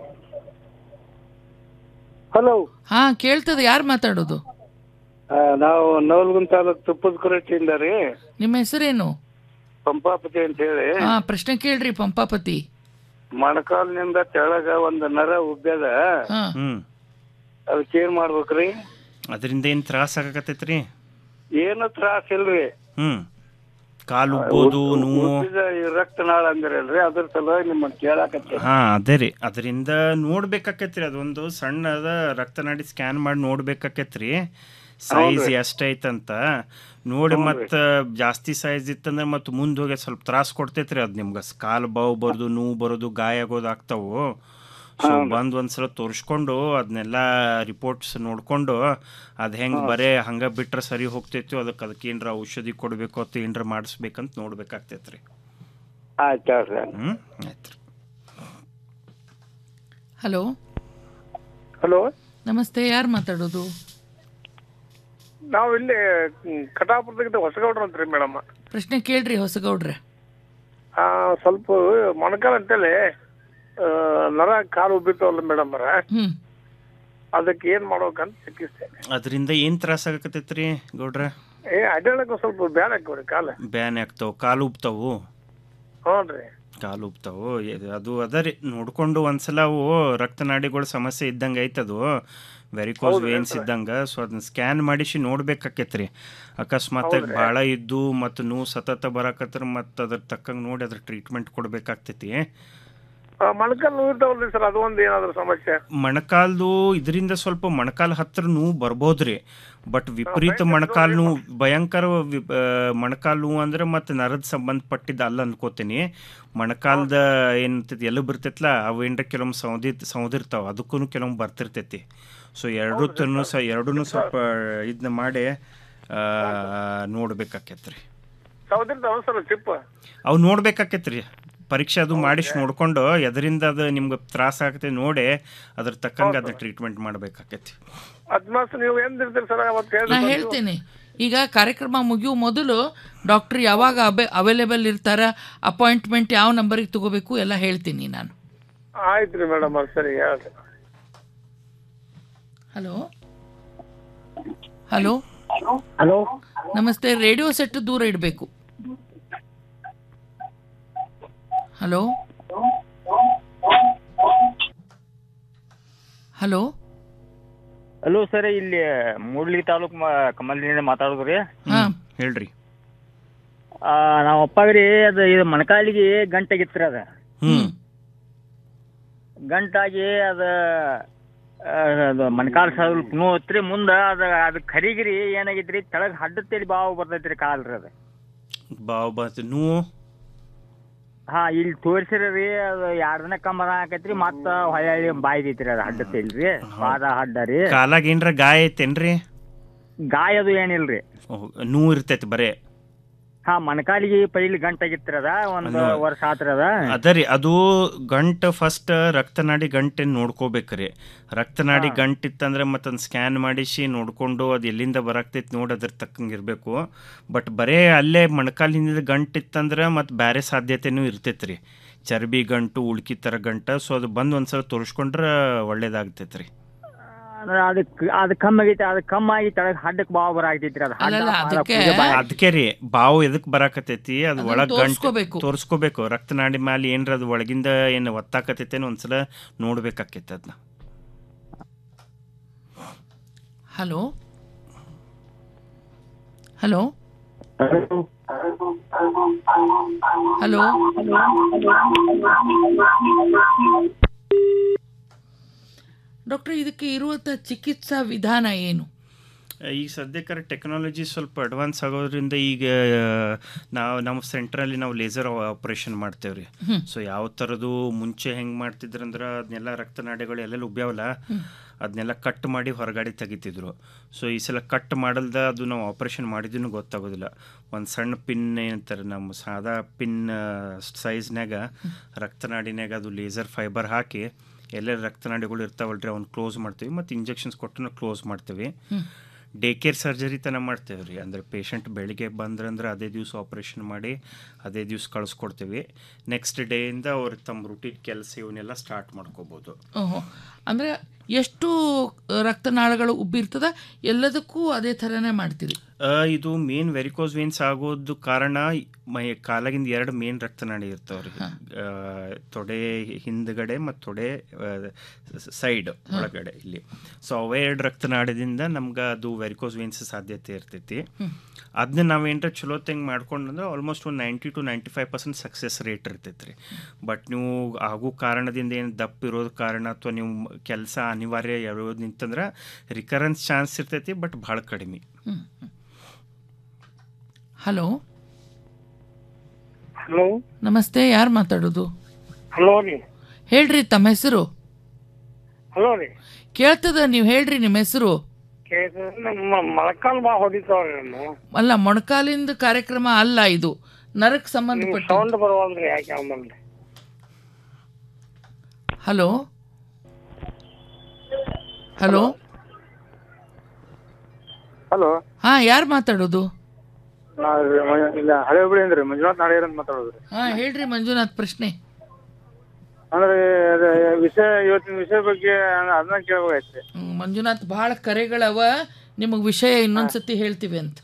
ಹಲೋ ಹಾ ಕೇಳ್ತದೆ ಯಾರು ಮಾತಾಡೋದು ನಾವು ನವಲ್ಗುಂದ ತಾಲೂಕ್ ತುಪ್ಪದ ಕೊರಟಿಯಿಂದ ರೀ ನಿಮ್ಮ ಹೆಸರೇನು ಪಂಪಾಪತಿ ಅಂತ ಹೇಳಿ ಹಾ ಪ್ರಶ್ನೆ ಕೇಳ್ರಿ ಪಂಪಾಪತಿ ಮೊಣಕಾಲಿನಿಂದ ತೆಳಗ ಒಂದ್ ನರ ಉಬ್ಬ್ಯದ ಹಾ ಹ್ಮ್ ಅದಕ್ಕೆ ಏನ್ ಮಾಡ್ಬೇಕ್ರಿ ಅದರಿಂದ ಏನು ತ್ರಾಸ ಆಗಕತ್ತೈತೆ ರೀ ಏನು ತ್ರಾಸ ಇಲ್ರಿ ಹ್ಮ್ ಕಾಲು ಉಬ್ಬೋದು ನೋವು ಉಬ್ಬಿದ ಈ ರಕ್ತನಾಳ ಅಂದಿರಲ್ರಿ ಅದ್ರ ಸಲುವಾಗಿ ನಿಮ್ಮನ್ನ ಕೇಳಾಕತ್ತೆ ಹಾ ಅದೇ ರೀ ಅದರಿಂದ ನೋಡ್ಬೇಕಾಕೈತ್ರಿ ಅದೊಂದು ಸಣ್ಣದ ರಕ್ತನಾಡಿ ಸ್ಕ್ಯಾನ್ ಮಾಡಿ ನೋಡ್ಬೇಕಾಕೈತ್ರಿ ಸೈಜ್ ಹೌದ್ರಿ. ಎಷ್ಟೈತಂತ ನೋಡಿ ಹೌದ್ರಿ. ಮತ್ತ ಜಾಸ್ತಿ ಸೈಜ್ ಇತ್ತಂದ್ರೆ ಮತ್ತೆ ಮುಂದೆ ಹೋಗಿ ಸ್ವಲ್ಪ ತ್ರಾಸ ಕೊಡ್ತೈತ್ರಿ ಅದು ನಿಮ್ಗೆ ಕಾಲು ಬಾವು ಬರೋದು ನೋವು ಬರೋದು ಗಾಯ ಆಗೋದು ಆಗ್ತಾವು ಸೊ ಬಂದ್ ಒಂದ್ಸಲ ತೋರಿಸ್ಕೊಂಡು ಅದನ್ನೆಲ್ಲ ರಿಪೋರ್ಟ್ಸ್ ನೋಡ್ಕೊಂಡು ಅದು ಹೆಂಗ್ ಬರೇ ಹಂಗ ಬಿಟ್ರೆ ಸರಿ ಹೋಗ್ತೈತಿ ಅದಕ್ಕೆ ಅದಕ್ಕೆ ಏನ್ರ ಔಷಧಿ ಕೊಡ್ಬೇಕು ಅಥವಾ ಏನ್ರ ಮಾಡಿಸ್ಬೇಕಂತ ನೋಡ್ಬೇಕಾಗ್ತೈತ್ರಿ ಆಯ್ತು ಹೇಳ್ರಿ ಹ್ಮ್ ಆಯ್ತು ಹಲೋ ಹಲೋ ನಮಸ್ತೆ ಯಾರು ಮಾತಾಡೋದು ನಾವು ಇಲ್ಲಿ ಹ್ಮ್, ಕಟಾಪುರದಾಗ ಹೊಸಗೌಡ್ರ ಅಂತ್ರಿ ಮೇಡಮ್ ಪ್ರಶ್ನೆ ಕೇಳ್ರಿ ಹೊಸಗೌಡ್ರೆ ಆ ಸ್ವಲ್ಪ ಮೊಣಕಾಲ ಅಂತೇಳಿ ಆ, ನರ ಕಾಲು ಉಬ್ಬಿರ್ತಾವಲ್ಲ ಮೇಡಮ್ ಅವರ ಹ್ಮ್ ಅದಕ್ಕೆ ಏನ್ ಮಾಡ್ಬೇಕಂತ ಚಿಕಿತ್ಸೆ ಅದರಿಂದ ಏನ್ ತ್ರಾಸ ಆಗಕತ್ತೈತ್ರಿ ಗೌಡ್ರ ಏ ಅಡ್ಡಾಡಕ್ ಒಂದ್ ಸ್ವಲ್ಪ ಬ್ಯಾನ್ ಹಾಕವ್ರಿ ಕಾಲ ಬ್ಯಾನ್ ಆಗ್ತಾವ ಕಾಲು ಉಬ್ತಾವು ಹ್ಞೂನ್ರಿ ಕಾಲು ಉಬ್ತಾವು ಎ- ಅದು ಅದ ರೀ ನೋಡ್ಕೊಂಡು ಒಂದ್ಸಲ ಅವು ರಕ್ತನಾಡಿಗಳ ಸಮಸ್ಯೆ ಇದ್ದಂಗೆ ಐತದು ವೆರಿಕೋಸ್ ಹೌದ್ರಿ, ವೇನ್ಸ್ ಸರ್. ಇದ್ದಂಗ ಸೊ ಅದನ್ನ ಸ್ಕ್ಯಾನ್ ಮಾಡಿಸಿ ನೋಡ್ಬೇಕಾಕೈತ್ರಿ ಅಕಸ್ಮಾತ್ ಹೌದ್ರಿ. ಭಾಳ ಇದ್ದು ಮತ್ತು ನೋವು ಸತತ ಬರಾಕತ್ರ ಮತ್ತು ಅದ್ರ ತಕ್ಕಂಗೆ ನೋಡಿ ಅದ್ರ ಟ್ರೀಟ್ಮೆಂಟ್ ಕೊಡ್ಬೇಕಾಗ್ತೈತಿ ಮೊಣಕಾಲ್ ನೋವು ಇರ್ತಾವಲ್ರಿ ಸರ್ ಅದು ಒಂದ್ ಏನಾದ್ರು ಸಮಸ್ಯೆ ಮೊಣಕಾಲ್ದು ಇದರಿಂದ ಸ್ವಲ್ಪ ಮೊಣಕಾಲ್ ಹತ್ರ ನೋವು ಬರ್ಬೋದ್ರಿ ಬಟ್ ವಿಪರೀತ ಮೊಣಕಾಲ್ ನೋವು ಭಯಂಕರ ವಿ- ಆ, ಮೊಣಕಾಲ್ ನೋವು ಅಂದ್ರೆ ಮತ್ತೆ ನರದ ಸಂಬಂಧಪಟ್ಟಿದ್ದ ಅಲ್ಲ ಅನ್ಕೋತೀನಿ ಮೊಣಕಾಲ್ದ ಏನಂತೈತಿ ಎಲ್ಲಿ ಬರ್ತೈತ್ಲ ಅವು ಏನ್ರ ಕೆಲವೊಮ್ಮೆ ಸೌದಿ ಸೌದಿರ್ತಾವ ಅದಕ್ಕೂ ಕೆಲವೊಮ್ಮೆ ಬರ್ತಿರ್ತೈತಿ ಸೊ ಎರಡೂ ತನು ಸ ಎರಡೂ ಸ್ವಲ್ಪ ಇದನ್ನ ಮಾಡಿ ಆ, ನೋಡ್ಬೇಕಾಕೈತ್ರಿ ಸೌದಿರ್ತಾವ ಸರ್ ಚಿಪ್ಪ ಅವು ನೋಡ್ಬೇಕಾಕೈತ್ರಿ ಪರೀಕ್ಷೆ ಅದು ಮಾಡಿಸಿ ನೋಡ್ಕೊಂಡು ಎದರಿಂದ ಅದು ನಿಮ್ಗೆ ತ್ರಾಸ ಆಗ್ತೈತಿ ನೋಡಿ ಅದ್ರ ತಕ್ಕಂಗೆ ಅದನ್ನ ಟ್ರೀಟ್ಮೆಂಟ್ ಮಾಡ್ಬೇಕಾಕೈತಿ ಅದ್ಮಾಸ್ ನೀವು ಎಂದ್ ಇರ್ತೀರಿ ಸರ್ ಅವತ್ತು ನಾ ಹೇಳ್ರಿ ಹೇಳ್ತೇನೆ ಈಗ ಕಾರ್ಯಕ್ರಮ ಮುಗಿಯೋ ಮೊದಲು ಡಾಕ್ಟರ್ ಯಾವಾಗ ಅಬೆ ಅವೈಲೇಬಲ್ ಇರ್ತಾರ ಅಪಾಯಿಂಟ್ಮೆಂಟ್ ಯಾವ ನಂಬರಿಗೆ ತಗೋಬೇಕು ಎಲ್ಲ ಹೇಳ್ತೀನಿ ನಾನು ಆಯ್ತ್ರಿ ಮೇಡಮ್ ಸರಿ ಹೇಳ್ರಿ ಹಲೋ ಹಲೋ ಹಲೋ ನಮಸ್ತೆ ರೇಡಿಯೋ ಸೆಟ್ ದೂರ ಇಡಬೇಕು ಹಲೋ ಹಲೋ ಹಲೋ ಸರ್ ಇಲ್ಲಿ ಮೂಡ್ಲಿ ತಾಲೂಕ್ ಕಮಲ್ದಿಂದ ಮಾತಾಡೋದ್ರಿ ಹೇಳ್ರಿ ಆ, ನಮ್ಮ ಅಪ್ಪಗ್ರಿ ಅದು ಇದು ಮೊಣಕಾಲಿಗೆ ಗಂಟಾಗಿತ್ರಿ ಅದ ಹ್ಮ್ ಗಂಟಾಗಿ ಅದ ಆ, ಅದು ಮೊಣಕಾಲ್ ಸ್ವಲ್ಪ ನೋವು ಐತ್ರಿ ಮುಂದ ಅದ ಅದ್ ಕರಿಗಿರಿ ಏನಾಗೈತ್ರಿ ತೆಳಗ್ ಹಡ್ಡತ್ತೇಳಿ ಬಾವು ಬರ್ತೈತ್ರಿ ಕಾಲ್ರಿ ಅದ ಬಾವು ಬತ್ ನೋವು ಹಾ ಇಲ್ಲಿ ತೋರ್ಸಿರಿ ಅದು ಎರಡ್ ದಿನ ಕಮ್ಮರ ಆಕೈತ್ರಿ ಮತ್ತ ಹೊಳ್ಳಿ ಬಾಯ್ದೈತ್ರಿ ಅದ ಹಡ್ಡತ್ತೇಳ್ರಿ ಪಾದ ಹಡ್ಡ ರೀ ಕಾಲಾಗ ಏನ್ರ ಗಾಯ ಐತೇನ್ರಿ ಗಾಯ ಅದು ಏನಿಲ್ರಿ ಓಹ್, ನೋವು ಇರ್ತೈತಿ ಬರೇ ಹಾ ಮೊಣಕಾಲಿಗೆ ಪೈಲಿ ಗಂಟಾಗಿತ್ರಿ ಅದ ಒಂದ್ ಅಲ್ವಾ? ವರ್ಷ ಆತ್ರಿ ಅದ ಅದರಿ ಅದು ಗಂಟ ಫಸ್ಟ್ ರಕ್ತನಾಡಿ ಗಂಟೆ ನೋಡ್ಕೋಬೇಕ್ರಿ ರಕ್ತನಾಡಿ ಗಂಟ್ ಇತ್ತಂದ್ರೆ ಮತ್ತೊಂದು ಸ್ಕ್ಯಾನ್ ಮಾಡಿಸಿ ನೋಡ್ಕೊಂಡು ಅದು ಎಲ್ಲಿಂದ ಬರಾಕ್ತೈತಿ ನೋಡಿ ಅದ್ರ ತಕ್ಕಂಗೆ ಇರಬೇಕು ಬಟ್ ಬರೇ ಅಲ್ಲೇ ಮೊಣಕಾಲಿನಿಂದ ಗಂಟ್ ಇತ್ತಂದ್ರೆ ಮತ್ತು ಬೇರೆ ಸಾಧ್ಯತೆನೂ ಇರ್ತೈತ್ರಿ ಚರ್ಬಿ ಗಂಟು ಉಳ್ಕಿ ಥರ ಗಂಟ ಸೊ ಅದು ಬಂದು ಒಂದ್ಸಲ ತೋರಿಸ್ಕೊಂಡ್ರೆ ಒಳ್ಳೇದಾಗ್ತೈತ್ರಿ ಅಂದ್ರ ಅದಕ್ ಅದ್ ಕಮ್ಮಿ ಆಗೈತಿ ಅದ್ ಕಮ್ಮಿ ಆಗಿ ತೆಳಗ್ ಹಡ್ಡಕ್ ಬಾವು ಬರಾಕೈತ್ರಿ ಅದ ಹಡ್ಡ ಅಲ್ಲಲ್ಲ, ಪಾದ ಅದಕ್ಕೆ- ಕುಯ್ದು ಬಾಯ್ ಅದಕ್ಕೆ ರೀ ಬಾವು ಎದಕ್ ಬರಾಕತೈತಿ ಅದು ಅದನ್ನ ಒಳಗ್ ಗಂಟು ತೋರ್ಸ್ಕೋಬೇಕು. ತೋರಿಸ್ಕೋಬೇಕು ರಕ್ತನಾಡಿ ಮ್ಯಾಲೆ ಏನ್ರ ಅದು ಒಳಗಿಂದ ಏನು ಒತ್ತಾಕತೈತೇನೋ ಒಂದ್ಸಲ ನೋಡ್ಬೇಕಾಕೈತಿ ಅದನ್ನ ಹಲೋ ಹಲೋ ಹಲೋ ಡಾಕ್ಟರ್ ಇದಕ್ಕೆ ಇರುವಂಥ ಚಿಕಿತ್ಸಾ ವಿಧಾನ ಏನು ಈಗ ಸದ್ಯಕ್ಕೆ ಟೆಕ್ನಾಲಜಿ ಸ್ವಲ್ಪ ಅಡ್ವಾನ್ಸ್ ಆಗೋದ್ರಿಂದ ಈಗ ನಾವು ನಮ್ಮ ಸೆಂಟ್ರಲ್ಲಿ ನಾವು ಲೇಸರ್ ಆಪರೇಷನ್ ಮಾಡ್ತೇವೆ ರೀ ಹ್ಮ್. ಸೊ ಯಾವ ಥರದ್ದು ಮುಂಚೆ ಹೆಂಗೆ ಮಾಡ್ತಿದ್ರಂದ್ರೆ ಅದನ್ನೆಲ್ಲ ರಕ್ತನಾಡಿಗಳು ಎಲ್ಲೆಲ್ಲ ಉಬ್ಯಾವಲ್ಲ ಹ್ಮ್. ಅದನ್ನೆಲ್ಲ ಕಟ್ ಮಾಡಿ ಹೊರಗಡೆ ತೆಗಿತಿದ್ರು ಸೊ ಈ ಸಲ ಕಟ್ ಮಾಡಲ್ದ ಅದು ನಾವು ಆಪರೇಷನ್ ಮಾಡಿದ್ರೂ ಗೊತ್ತಾಗೋದಿಲ್ಲ ಒಂದು ಸಣ್ಣ ಪಿನ್ ಏನಂತಾರೆ ನಮ್ಮ ಸಾದಾ ಪಿನ್ ಸೈಜ್ನಾಗ ರಕ್ತನಾಡಿನಾಗ ಅದು ಲೇಸರ್ ಫೈಬರ್ ಹಾಕಿ ಎಲ್ಲೆಲ್ಲ ರಕ್ತನಾಡಿಗಳು ಇರ್ತಾವಲ್ರಿ ಅವ್ನ ಕ್ಲೋಸ್ ಮಾಡ್ತೀವಿ ಮತ್ತು ಇಂಜೆಕ್ಷನ್ಸ್ ಕೊಟ್ಟು ಕ್ಲೋಸ್ ಮಾಡ್ತೀವಿ ಹ್ಮ್. ಡೇ ಕೇರ್ ಸರ್ಜರಿ ತನ ಮಾಡ್ತೇವೆ ರೀ ಅಂದ್ರೆ ಪೇಷಂಟ್ ಬೆಳಿಗ್ಗೆ ಬಂದ್ರಂದ್ರೆ ಅದೇ ದಿವಸ ಆಪ್ರೇಷನ್ ಮಾಡಿ ಅದೇ ದಿವಸ ಕಳಿಸ್ಕೊಡ್ತೀವಿ ನೆಕ್ಸ್ಟ್ ಡೇಯಿಂದ ಅವ್ರು ತಮ್ಮ ರೂಟೀನ್ ಕೆಲಸ ಇವನ್ನೆಲ್ಲ ಸ್ಟಾರ್ಟ್ ಮಾಡ್ಕೋಬೋದು ಓಹೋ ಅಂದರೆ ಎಷ್ಟು ರಕ್ತನಾಳಗಳು ಉಬ್ಬಿರ್ತದ ಎಲ್ಲದಕ್ಕೂ ಅದೇ ಥರನೇ ಮಾಡ್ತೀರಿ ಆ, ಇದು ಮೇನ್ ವೆರಿಕೋಸ್ ವೇನ್ಸ್ ಆಗೋದು ಕಾರಣ ಮೈ ಕಾಲಾಗಿಂದ ಎರಡು ಮೇನ್ ರಕ್ತನಾಡಿ ಇರ್ತಾವ್ರಿ ಆ, ತೊಡೆ ಹಿಂದ್ಗಡೆ ಮತ್ತು ತೊಡೆ ಸೈಡ್ ಒಳಗಡೆ ಇಲ್ಲಿ ಸೊ ಅವೇ ಎರಡು ರಕ್ತನಾಳದಿಂದ ನಮ್ಗೆ ಅದು ವೆರಿಕೋಸ್ ವೇನ್ಸ್ ಸಾಧ್ಯತೆ ಇರ್ತೈತಿ ಅದನ್ನ ನಾವೇನ್ರ ಚಲೋತ್ತಂಗೆ ಮಾಡ್ಕೊಂಡ್ರೆ ಆಲ್ಮೋಸ್ಟ್ ಒಂದು ninety two ninety five percent success rate ಇರ್ತೈತೆ ರೀ ಬಟ್ ನೀವು ಆಗೋ ಕಾರಣದಿಂದ ಏನು ದಪ್ಪ ಇರೋದು ಕಾರಣ ಅಥವಾ ನೀವು ಕೆಲಸ ಅನಿವಾರ್ಯ ಇರೋದು ನಿಂತಂದ್ರೆ ರಿಕರೆನ್ಸ್ ಚಾನ್ಸ್ ಇರ್ತೈತಿ ಬಟ್ ಭಾಳ ಕಡಿಮೆ ಹಲೋ ಹಲೋ ನಮಸ್ತೆ ಯಾರು ಮಾತಾಡೋದು ಹಲೋ ರೀ ಹೇಳ್ರಿ ತಮ್ಮ ಹೆಸರು ಹಲೋ ರೀ ಕೇಳ್ತದ ನೀವು ಹೇಳ್ರಿ ನಿಮ್ಮ ಹೆಸರು ಕೇಳ್ತದೆ ನಮ್ಮ ಮೊಳಕಾಲ್ ಬಾ ಹೊಡಿತಾವ್ರಿ ನಮ್ಮ ಅಲ್ಲ ಮೊಣಕಾಲಿಂದ ಕಾರ್ಯಕ್ರಮ ಅಲ್ಲ ಇದು ನರಕ್ ನಿಮ್ ಸಂಬಂಧಪಟ್ಟ ಸೌಂಡ್ ಬರವಲ್ರಿ ಯಾಕೆ ಆಮೇಲೆ ಹಲೋ ಹಲೋ ಹಲೋ ಹಾ ಯಾರು ಮಾತಾಡೋದು ನಾ ಇಲ್ಲ ಹಳೆ ಹುಬ್ಳಿ ಅಂದ್ರೆ ಮಂಜುನಾಥ್ ನಾಡಿಯರ್ ಅಂತ ಮಾತಾಡೋದ್ರಿ ಹಾ ಹೇಳ್ರಿ ಮಂಜುನಾಥ್ ಪ್ರಶ್ನೆ ಅಂದ್ರೆ ಅದೇ ವಿಷಯ ಇವತ್ತಿನ ವಿಷಯ ಬಗ್ಗೆ ಅದನ್ನ ಕೇಳ್ಬೇಕಾಯ್ತು ಹ್ಮ್, ಮಂಜುನಾಥ್ ಬಹಳ ಕರೆಗಳವ ನಿಮಗೆ ವಿಷಯ ಇನ್ನೊಂದ್ಸತಿ ಹೇಳ್ತೀವಿ ಅಂತ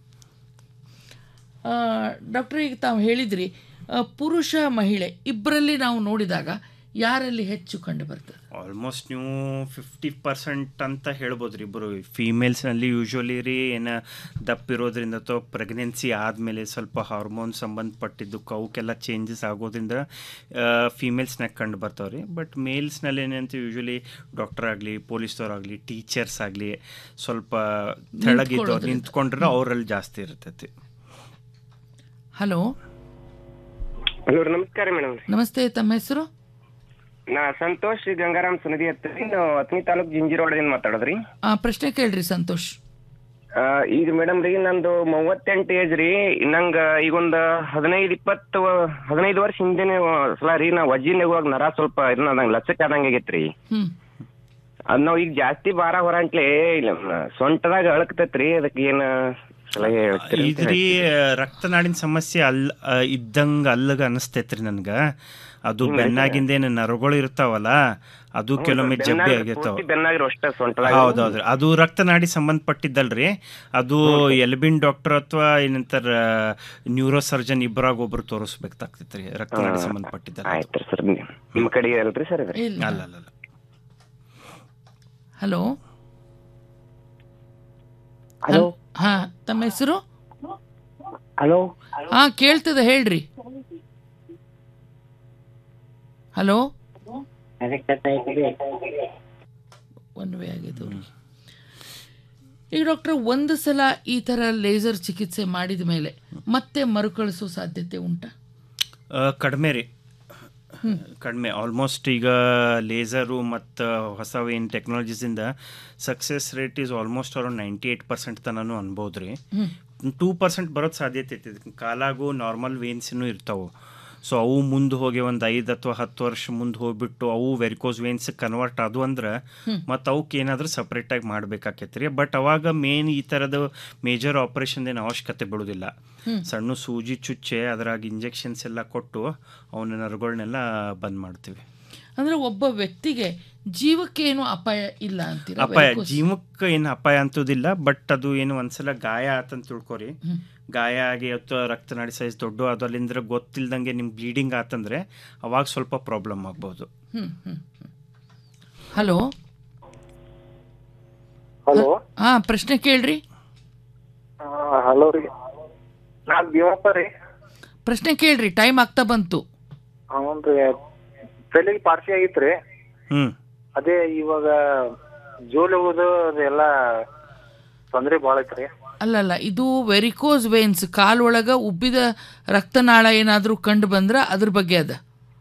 ಡಾಕ್ಟರ್ ಈಗ ತಾವು ಹೇಳಿದ್ರಿ ಆ, ಪುರುಷ ಮಹಿಳೆ ಇಬ್ಬರಲ್ಲಿ ನಾವು ನೋಡಿದಾಗ ಯಾರಲ್ಲಿ ಹೆಚ್ಚು ಕಂಡು ಬರ್ತದೆ ಆಲ್ಮೋಸ್ಟ್ ನೀವು ಫಿಫ್ಟಿ ಪರ್ಸೆಂಟ್ ಅಂತ ಹೇಳ್ಬೋದು ರೀ ಇಬ್ಬರು ಫೀಮೇಲ್ಸ್ನಲ್ಲಿ ಯೂಶ್ವಲಿ ರೀ ಏನು ದಪ್ಪ ಇರೋದ್ರಿಂದ ಅಥವಾ ಪ್ರೆಗ್ನೆನ್ಸಿ ಆದಮೇಲೆ ಸ್ವಲ್ಪ ಹಾರ್ಮೋನ್ ಸಂಬಂಧಪಟ್ಟಿದ್ದು ಅವಕ್ಕೆಲ್ಲ ಚೇಂಜಸ್ ಆಗೋದ್ರಿಂದ ಫೀಮೇಲ್ಸ್ನಾಗ ಕಂಡು ಬರ್ತಾವೆ ರೀ ಬಟ್ ಮೇಲ್ಸ್ನಲ್ಲಿ ಏನಂತ ಯೂಶ್ವಲಿ ಡಾಕ್ಟರ್ ಆಗಲಿ ಪೊಲೀಸ್ದವ್ರಾಗಲಿ ಟೀಚರ್ಸ್ ಆಗಲಿ ಸ್ವಲ್ಪ ತೆಳಗಿದ್ದವ್ರು ನಿಂತ್ಕೊಳ್ಳೋದ್ರಿಂದ. ನಿಂತ್ಕೊಂಡ್ರೆ ಅವರಲ್ಲಿ ಜಾಸ್ತಿ ಇರ್ತೈತಿ ಹಲೋ ಹಲೋ ನಮಸ್ಕಾರ ಮೇಡಮ್ ನಮಸ್ತೆ ತಮ್ಮ ಹೆಸರು ನಾ ಸಂತೋಷ್ ಗಂಗಾರಾಮ್ ಸುನದಿ ಹತ್ರಿ ನಾವು ಹತ್ತನೇ ತಾಲೂಕ್ ಜಿಂಜಿರೋಡದಿಂದ ಮಾತಾಡೋದ್ರಿ ಆ, ಪ್ರಶ್ನೆ ಕೇಳ್ರಿ ಸಂತೋಷ್ ಆ, ಈಗ ಮೇಡಮ್ ರೀ ನಂದು ಮೂವತ್ತೆಂಟು ಏಜ್ ರೀ ನಂಗ ಈಗೊಂದು ಹದಿನೈದು ಇಪ್ಪತ್ತು ಹದಿನೈದು ವರ್ಷ ಹಿಂದೆನೆ ಸಲ ರೀ ನಾ ವಜ್ಜಿನ ಹೋಗಿ ನರ ಸ್ವಲ್ಪ ಇದನ್ನ ನಂಗೆ ಲಚಕ್ ಆದಂಗೆ ಆಗೈತ್ರಿ ಹ್ಮ್ ಅದ್ ನಾವ್ ಈಗ ಜಾಸ್ತಿ ಭಾರ ಹೊರಂಟ್ಲೆ ಇಲ್ಲ ಸೊಂಟದಾಗ ಅಳಕ್ತೈತ್ರಿ ಅದಕ್ಕೆ ಏನ್ ಸಲಹೆ ಹೇಳ್ತೀರಿ ಅಂತ ಇದ್ರಿ ರಕ್ತನಾಡಿನ ಸಮಸ್ಯೆ ಅಲ್ ಆ, ಇದ್ದಂಗ ಅಲ್ಲಗ ಅನಿಸ್ತೈತ್ರಿ ನನ್ಗ ಅದು ಹ್ಮ್, ಬೆನ್ನಾಗಿಂದೇನು ನರಗಳು ಇರ್ತಾವಲ್ಲ ಅದು ಹ್ಞೂ ಕೆಲವೊಮ್ಮೆ ಸರ್, ಜಬ್ಬೆ ಬೆನ್ನಾಗ ಆಗಿರ್ತಾವ ಪೂರ್ತಿ ಬೆನ್ನಾಗಿರೋ ಅಷ್ಟೇ ಸೊಂಟದಾಗ ಹೌದೌದ್ರಿ ಅದು ರಕ್ತನಾಡಿ ಸಂಬಂಧಪಟ್ಟಿದ್ದಲ್ರಿ ಅದು ಎಲ್ಬಿನ್ ಡಾಕ್ಟರ್ ಅಥವಾ ಏನಂತಾರ ನ್ಯೂರೋ ಸರ್ಜನ್ ಇಬ್ಬರಾಗ ಒಬ್ರು ತೋರಿಸ್ಬೇಕಾಗ್ತೈತ್ರಿ ರಕ್ತನಾಡಿ ಹಾ, ಸಂಬಂಧಪಟ್ಟಿದ್ದಲ್ಲ ಆಯ್ತು ಸರ್ ನಿಮ್ ಕಡೆ ಅಲ್ರಿ ಸರ್ ಇದು ಇಲ್ಲ. ಅಲ್ಲ ಅಲ್ಲ ಅಲ್ಲ. ಹಲೋ ಹಲೋ ಹಾ ತಮ್ಮ ಹೆಸರು ಹಲೋ ಹಾ ಕೇಳ್ತದೆ ಹೇಳ್ರಿ ಹಲೋ ಒನ್ ವೇ ಆಗಿದ್ದು ಈಗ ಡಾಕ್ಟರ್ ಒಂದು ಸಲ ಈ ಥರ ಲೇಸರ್ ಚಿಕಿತ್ಸೆ ಮಾಡಿದ ಮೇಲೆ ಮತ್ತೆ ಮರುಕಳಿಸೋ ಸಾಧ್ಯತೆ ಉಂಟಾ ಆ, ಕಡಿಮೆ ರೀ ಕಡಿಮೆ ಆಲ್ಮೋಸ್ಟ್ ಈಗ ಲೇಸರು ಮತ್ತು ಹೊಸ ಏನು ಟೆಕ್ನಾಲಜೀಸಿಂದ success rate is almost around ninety eight percent ತನೂ ಅನ್ಬೋದು ರೀ ಟೂ ಪರ್ಸೆಂಟ್ ಬರೋದು ಸಾಧ್ಯತೆ ಐತಿ ಇದಕ್ಕೆ ಕಾಲಾಗೂ ನಾರ್ಮಲ್ ವೇನ್ಸಿನೂ ಇರ್ತಾವೆ ಸೊ ಅವು ಮುಂದೆ ಹೋಗಿ ಒಂದು ಐದು ಅಥವಾ ಹತ್ತು ವರ್ಷ ಮುಂದೆ ಹೋಗ್ಬಿಟ್ಟು ಅವು ವೆರಿಕೋಸ್ ವೇನ್ಸ್ ಕನ್ವರ್ಟ್ ಆದವು ಅಂದ್ರೆ ಮತ್ತು ಅವಕ್ಕೆ ಏನಾದರೂ ಸಪ್ರೇಟಾಗಿ ಮಾಡಬೇಕಾಕೈತೆ ರೀ ಬಟ್ ಅವಾಗ ಮೇನ್ ಈ ಥರದ ಮೇಜರ್ ಆಪರೇಷನ್ ಏನು ಅವಶ್ಯಕತೆ ಬೀಳೋದಿಲ್ಲ ಹ್ಮ್. ಸಣ್ಣ ಸೂಜಿ ಚುಚ್ಚೆ ಅದ್ರಾಗ ಇಂಜೆಕ್ಷನ್ಸ್ ಎಲ್ಲ ಕೊಟ್ಟು ಅವನ ನರಗಳನ್ನೆಲ್ಲ ಬಂದ್ ಮಾಡ್ತೀವಿ ಅಂದ್ರೆ ಒಬ್ಬ ವ್ಯಕ್ತಿಗೆ ಜೀವಕ್ಕೆ ಏನು ಅಪಾಯ ಇಲ್ಲ ಅಂತೀರಾ ಅಪಾಯ varicose? ಜೀವಕ್ಕೆ ಏನು ಅಪಾಯ ಅಂತದಿಲ್ಲ ಬಟ್ ಅದು ಏನು ಒಂದ್ಸಲ ಗಾಯ ಆತಂತ ತಿಳ್ಕೊರಿ ಹ್ಮ್. ಗಾಯ ಆಗಿ ಅಥವಾ ರಕ್ತನಾಡಿ ಸೈಜ್ ದೊಡ್ಡ ಅದು ಅಲ್ಲಿಂದ ಗೊತ್ತಿಲ್ದಂಗೆ ನಿಮ್ಗೆ ಬ್ಲೀಡಿಂಗ್ ಆತಂದ್ರೆ ಅವಾಗ ಸ್ವಲ್ಪ ಪ್ರಾಬ್ಲಮ್ ಆಗ್ಬೋದು ಹ್ಮ್ ಹ್ಮ್ ಹ್ಮ್. ಹಲೋ ಹಲೋ ಹಾ ಪ್ರಶ್ನೆ ಕೇಳ್ರಿ ಹಲೋ ರೀ ನಾನ್ ಭೀಮಪ್ಪ ರೀ ಪ್ರಶ್ನೆ ಕೇಳ್ರಿ ಟೈಮ್ ಆಗ್ತಾ ಬಂತು ಹ್ಞೂನ್ರಿ ತಲೆಗೆ ಪಾರ್ಸಿ ಆಗಿತ್ರಿ ಹ್ಮ್ ಅದೇ ಇವಾಗ ಜೋಲಿ ಹೋಗೋದು ಅದೆಲ್ಲ ತೊಂದ್ರೆ ಭಾಳ ಐತ್ರಿ ಅಲ್ಲಲ್ಲ ಇದು ವೆರಿಕೋಸ್ ವೇನ್ಸ್ ಕಾಲೊಳಗ ಉಬ್ಬಿದ ರಕ್ತನಾಳ ಏನಾದರೂ ಕಂಡು ಬಂದ್ರ ಅದ್ರ ಬಗ್ಗೆ ಅದ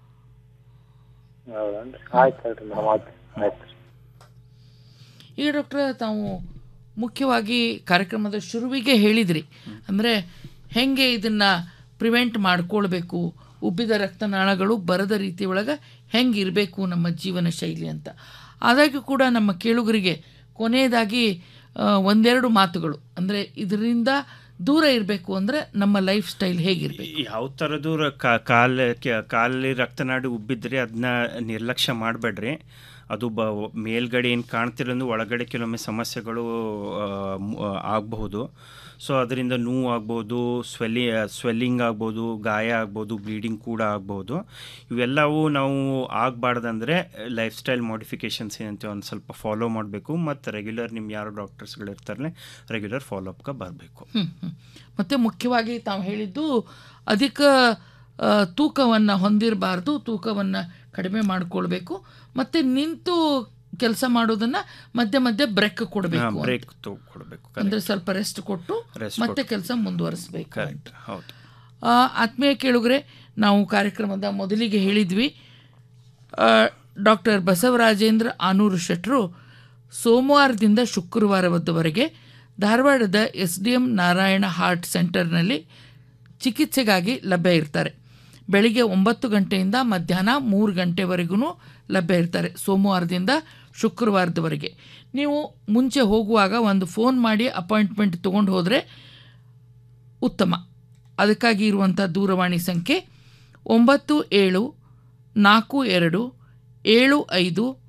ಹೌದನ್ರಿ ಆಯ್ತು ಆಯ್ತು ಮೇಡಮ್ ಆಯ್ತು ಆಯ್ತು ಈಗ ಡಾಕ್ಟ್ರ ತಾವು ಮುಖ್ಯವಾಗಿ ಕಾರ್ಯಕ್ರಮದ ಶುರುವಿಗೆ ಹೇಳಿದ್ರಿ ಅಂದರೆ ಹೆಂಗೆ ಇದನ್ನು ಪ್ರಿವೆಂಟ್ ಮಾಡ್ಕೊಳ್ಬೇಕು ಉಬ್ಬಿದ ರಕ್ತನಾಳಗಳು ಬರದ ರೀತಿ ಒಳಗೆ ಹೆಂಗೆ ಇರಬೇಕು ನಮ್ಮ ಜೀವನ ಶೈಲಿ ಅಂತ ಆದಾಗ್ಯೂ ಕೂಡ ನಮ್ಮ ಕೇಳುಗರಿಗೆ ಕೊನೆಯದಾಗಿ ಆ, ಒಂದೆರಡು ಮಾತುಗಳು ಅಂದರೆ ಇದರಿಂದ ದೂರ ಇರಬೇಕು ಅಂದರೆ ನಮ್ಮ ಲೈಫ್ ಸ್ಟೈಲ್ ಹೇಗಿರಬೇಕು ಯಾವ ಥರದ್ದು ರ- ಕಾ- ಕಾಲ ಕೆ- ಕಾಲಲ್ಲಿ ರಕ್ತನಾಡಿ ಉಬ್ಬಿದ್ರೆ ಅದನ್ನ ನಿರ್ಲಕ್ಷ್ಯ ಮಾಡಬೇಡ್ರಿ ಅದು ಬ ಮೇಲ್ಗಡೆ ಏನು ಕಾಣ್ತಿರೋದು ಒಳಗಡೆ ಕೆಲವೊಮ್ಮೆ ಸಮಸ್ಯೆಗಳು ಆ, ಮ್- ಆ, ಆಗಬಹುದು ಸೊ ಅದರಿಂದ ನೋವು ಆಗ್ಬೋದು ಸ್ವೆಲ್ಲಿ ಸ್ವೆಲ್ಲಿಂಗ್ ಆಗ್ಬೋದು ಗಾಯ ಆಗ್ಬೋದು ಬ್ಲೀಡಿಂಗ್ ಕೂಡ ಆಗ್ಬೋದು ಇವೆಲ್ಲವೂ ನಾವು ಆಗಬಾರ್ದಂದ್ರೆ ಲೈಫ್ ಸ್ಟೈಲ್ ಮಾಡಿಫಿಕೇಷನ್ಸ್ ಏನಂತೀವಿ ಒಂದು ಸ್ವಲ್ಪ ಫಾಲೋ ಮಾಡಬೇಕು ಮತ್ತು ರೆಗ್ಯುಲರ್ ನಿಮ್ಮ ಯಾರು ಡಾಕ್ಟರ್ಸ್ಗಳು ಇರ್ತಾರಲ್ಲ ರೆಗ್ಯುಲರ್ ಫಾಲೋ ಅಪ್ಗೆ ಬರಬೇಕು ಹ್ಮ್, ಹ್ಮ್. ಮತ್ತೆ ಮುಖ್ಯವಾಗಿ ತಾವು ಹೇಳಿದ್ದು ಅಧಿಕ ತೂಕವನ್ನು ಹೊಂದಿರಬಾರ್ದು ತೂಕವನ್ನು ಕಡಿಮೆ ಮಾಡಿಕೊಳ್ಬೇಕು ಮತ್ತು ನಿಂತು ಕೆಲಸ ಮಾಡೋದನ್ನ ಮಧ್ಯೆ ಮಧ್ಯೆ ಬ್ರೇಕ್ ಕೊಡಬೇಕು ಬ್ರೇಕ್ ಕೊಡಬೇಕು ಅಂದ್ರೆ ಸ್ವಲ್ಪ ರೆಸ್ಟ್ ಕೊಟ್ಟು Rest ಮತ್ತೆ ಕೊಟ್ಟು. ಕೆಲಸ ಮುಂದುವರಿಸಬೇಕು ಕರೆಕ್ಟ್ ಹೌದು ಆ, ಆತ್ಮೀಯ ಕೇಳುಗರೆ ನಾವು ಕಾರ್ಯಕ್ರಮದ ಮೊದಲಿಗೆ ಹೇಳಿದ್ವಿ ಡಾಕ್ಟರ್ ಬಸವರಾಜೇಂದ್ರ ಆನೂರು ಶೆಟ್ರು ಸೋಮವಾರದಿಂದ ಶುಕ್ರವಾರದವರೆಗೆ ಧಾರವಾಡದ S D M Narayana heart ಸೆಂಟರ್ನಲ್ಲಿ ಚಿಕಿತ್ಸೆಗಾಗಿ ಲಭ್ಯ ಇರ್ತಾರೆ ಬೆಳಿಗ್ಗೆ ಒಂಬತ್ತು ಗಂಟೆಯಿಂದ ಮಧ್ಯಾಹ್ನ ಮೂರು ಗಂಟೆವರೆಗೂ ಲಭ್ಯ ಇರ್ತಾರೆ ಸೋಮವಾರದಿಂದ ಶುಕ್ರವಾರದವರೆಗೆ ನೀವು ಮುಂಚೆ ಹೋಗುವಾಗ ಒಂದು ಫೋನ್ ಮಾಡಿ ಅಪಾಯಿಂಟ್ಮೆಂಟ್ ತೊಗೊಂಡು ಹೋದರೆ ಉತ್ತಮ ಅದಕ್ಕಾಗಿ ಇರುವಂಥ ದೂರವಾಣಿ ಸಂಖ್ಯೆ ಒಂಬತ್ತು ಏಳು ನಾಲ್ಕು ಎರಡು ಏಳು ಐದು